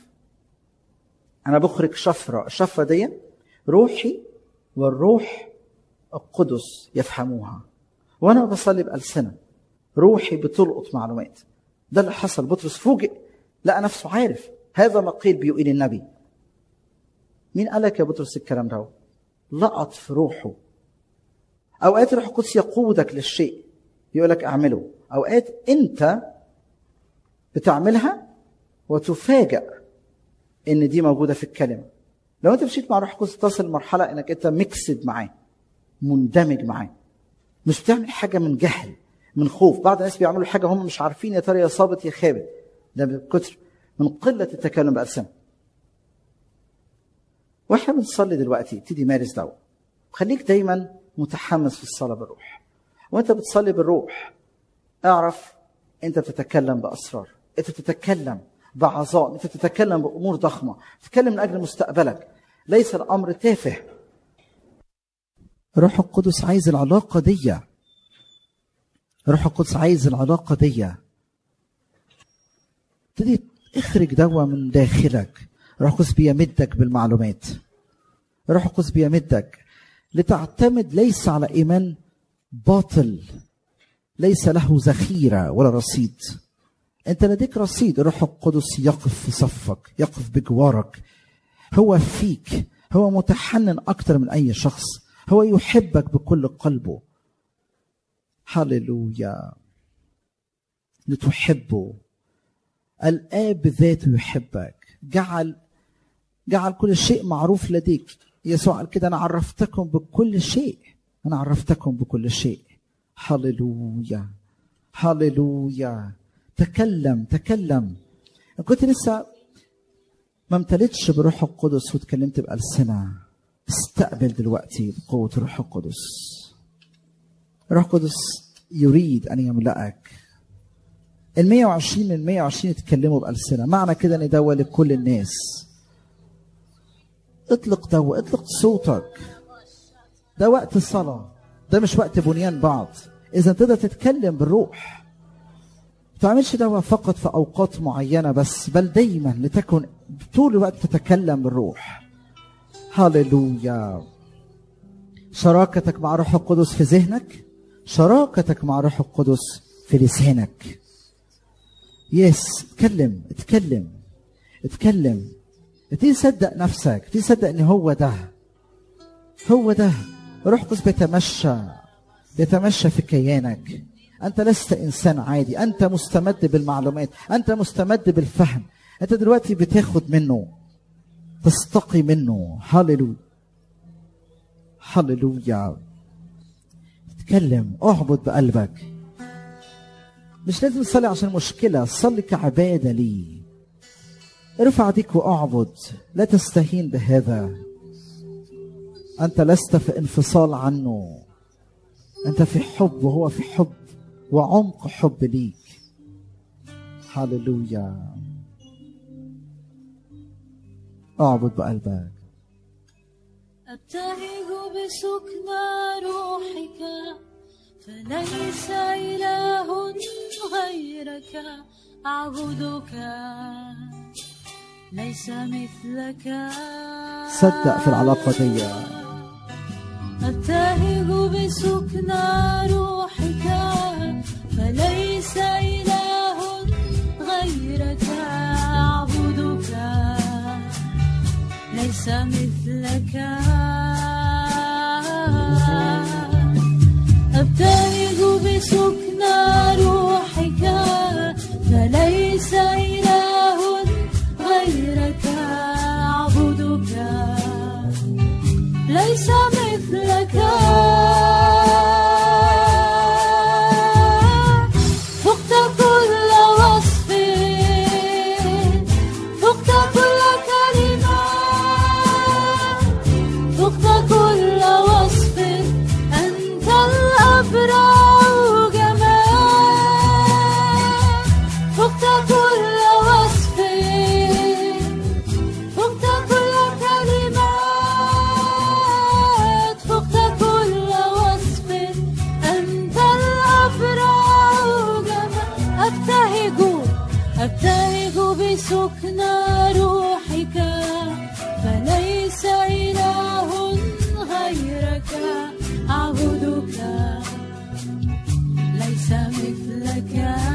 انا بخرج شفره الشفره دي روحي والروح القدس يفهموها وانا بصلي بألسنة روحي بتلقط معلومات ده اللي حصل بطرس فوجئ لقى نفسه عارف هذا ما قيل بيقول النبي مين قال لك يا بطرس الكلام ده لقط في روحه اوقات الروح القدس يقودك للشيء يقول لك اعمله اوقات انت بتعملها وتفاجأ ان دي موجوده في الكلمه لو انت مشيت مع الروح القدس تصل لمرحله انك انت ميكسد معاه مندمج معاه مش بتعمل حاجه من جهل من خوف بعض الناس بيعملوا حاجه هم مش عارفين يا ترى يا صابت يا خابت ده من كتر من قله التكلم بألسنة واحنا بنصلي دلوقتي ابتدي مارس دوا خليك دايما متحمس في الصلاه بالروح وانت بتصلي بالروح اعرف انت بتتكلم باسرار انت بتتكلم بعظائم انت بتتكلم بامور ضخمه تتكلم من اجل مستقبلك ليس الامر تافه روح القدس عايز العلاقه دي روح القدس عايز العلاقه دي ابتدي اخرج دوا من داخلك روح القدس بيمدك بالمعلومات روح القدس بيمدك لتعتمد ليس على ايمان باطل ليس له ذخيره ولا رصيد انت لديك رصيد الروح القدس يقف في صفك يقف بجوارك هو فيك هو متحنن اكتر من اي شخص هو يحبك بكل قلبه هللويا لتحبه الاب ذاته يحبك جعل جعل كل شيء معروف لديك يسوع قال كده انا عرفتكم بكل شيء انا عرفتكم بكل شيء هللويا هللويا تكلم تكلم كنت لسه ما امتلتش بروح القدس وتكلمت بألسنة استقبل دلوقتي بقوة روح القدس روح القدس يريد أن يملأك ال 120 من 120 يتكلموا بألسنة معنى كده ان ده لكل الناس اطلق دوا اطلق صوتك ده وقت الصلاة ده مش وقت بنيان بعض إذا تقدر تتكلم بالروح ما تعملش دوا فقط في أوقات معينة بس بل دايما لتكن طول الوقت تتكلم بالروح هللويا شراكتك مع روح القدس في ذهنك شراكتك مع روح القدس في لسانك يس اتكلم اتكلم اتكلم ابتدي تصدق نفسك ابتدي تصدق ان هو ده هو ده روح القدس بيتمشى بيتمشى في كيانك انت لست انسان عادي انت مستمد بالمعلومات انت مستمد بالفهم انت دلوقتي بتاخد منه تستقي منه هللويا هللويا اتكلم اعبد بقلبك مش لازم تصلي عشان مشكلة صلي كعبادة لي ارفع ايديك واعبد لا تستهين بهذا أنت لست في انفصال عنه أنت في حب وهو في حب وعمق حب ليك هللويا اعبد بقلبك أبتهج بسكنى روحك فليس إله غيرك أعبدك ليس مثلك صدق في العلاقة دي أبتهج بسكنى روحك فليس إله غيرك أعبدك ليس مثلك أبتهج بسكنى روحك فليس إله غيرك أعبدك ليس مثلك فقت كل وصف فقت كل كلمة فقت كل وصف أنت الأبرع جمال فقت كل وصف فقت كل كلمات فقت كل وصف أنت الأبرع جمال أبتهج أبتهج بسكنى روحك فليس إله غيرك أعبدك ليس مثلك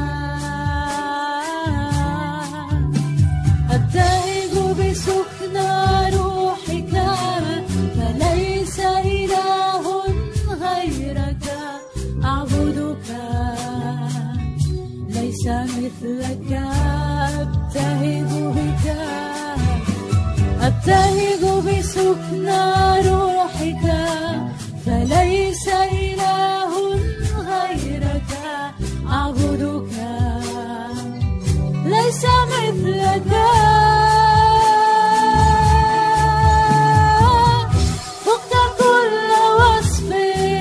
أبتهج بسكنى روحك فليس إله غيرك أعبدك ليس مثلك أبتهج بك أبتهج بسكنى روحك فليس إله غيرك أعبدك ليس مثلك فقت كل وصف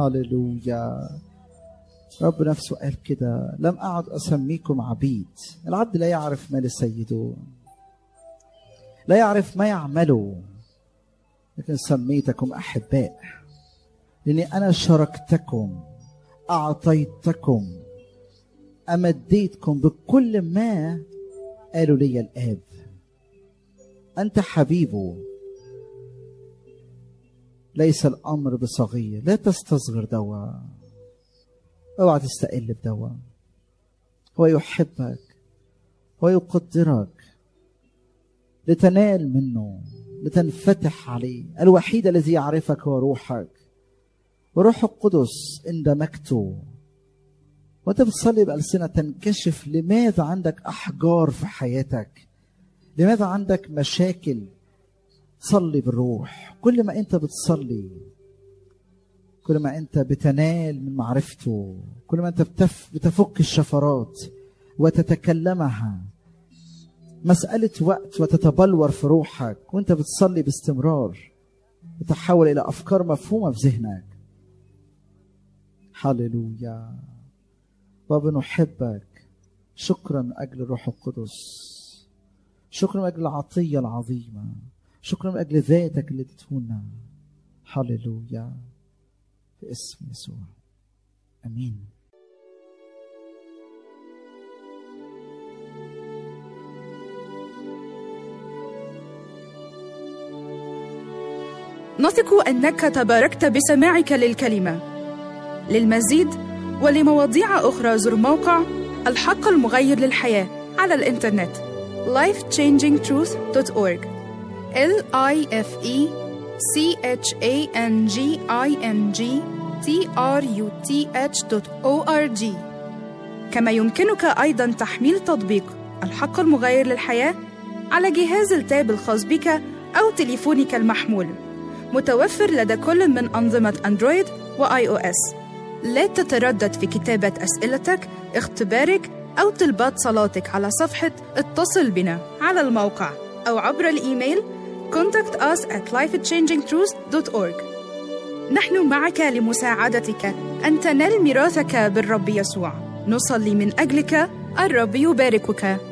هللويا رب نفسه قال كده لم أعد أسميكم عبيد العبد لا يعرف ما لسيده لا يعرف ما يعمله لكن سميتكم أحباء لأني أنا شاركتكم أعطيتكم أمديتكم بكل ما قالوا لي الآب أنت حبيبه ليس الأمر بصغير لا تستصغر دوا اوعى تستقل بدوا هو يحبك ويقدرك لتنال منه لتنفتح عليه الوحيد الذي يعرفك هو روحك وروح القدس اندمجته وانت بتصلي بألسنة تنكشف لماذا عندك أحجار في حياتك لماذا عندك مشاكل صلي بالروح كل ما انت بتصلي كل ما انت بتنال من معرفته كل ما انت بتف بتفك الشفرات وتتكلمها مسألة وقت وتتبلور في روحك وانت بتصلي باستمرار تتحول إلى أفكار مفهومة في ذهنك هللويا بابا نحبك شكرا من أجل الروح القدس شكرا من أجل العطية العظيمة شكرا من أجل ذاتك اللي تتونا هللويا في اسم يسوع أمين نثق انك تباركت بسماعك للكلمه للمزيد ولمواضيع اخرى زر موقع الحق المغير للحياه على الانترنت lifechangingtruth.org l i f e c h a n g i n g t r u t h o r g كما يمكنك ايضا تحميل تطبيق الحق المغير للحياه على جهاز التاب الخاص بك او تليفونك المحمول متوفر لدى كل من أنظمة أندرويد وآي أو إس. لا تتردد في كتابة أسئلتك، اختبارك أو طلبات صلاتك على صفحة اتصل بنا على الموقع أو عبر الإيميل contact us at lifechangingtruth.org نحن معك لمساعدتك أن تنال ميراثك بالرب يسوع نصلي من أجلك الرب يباركك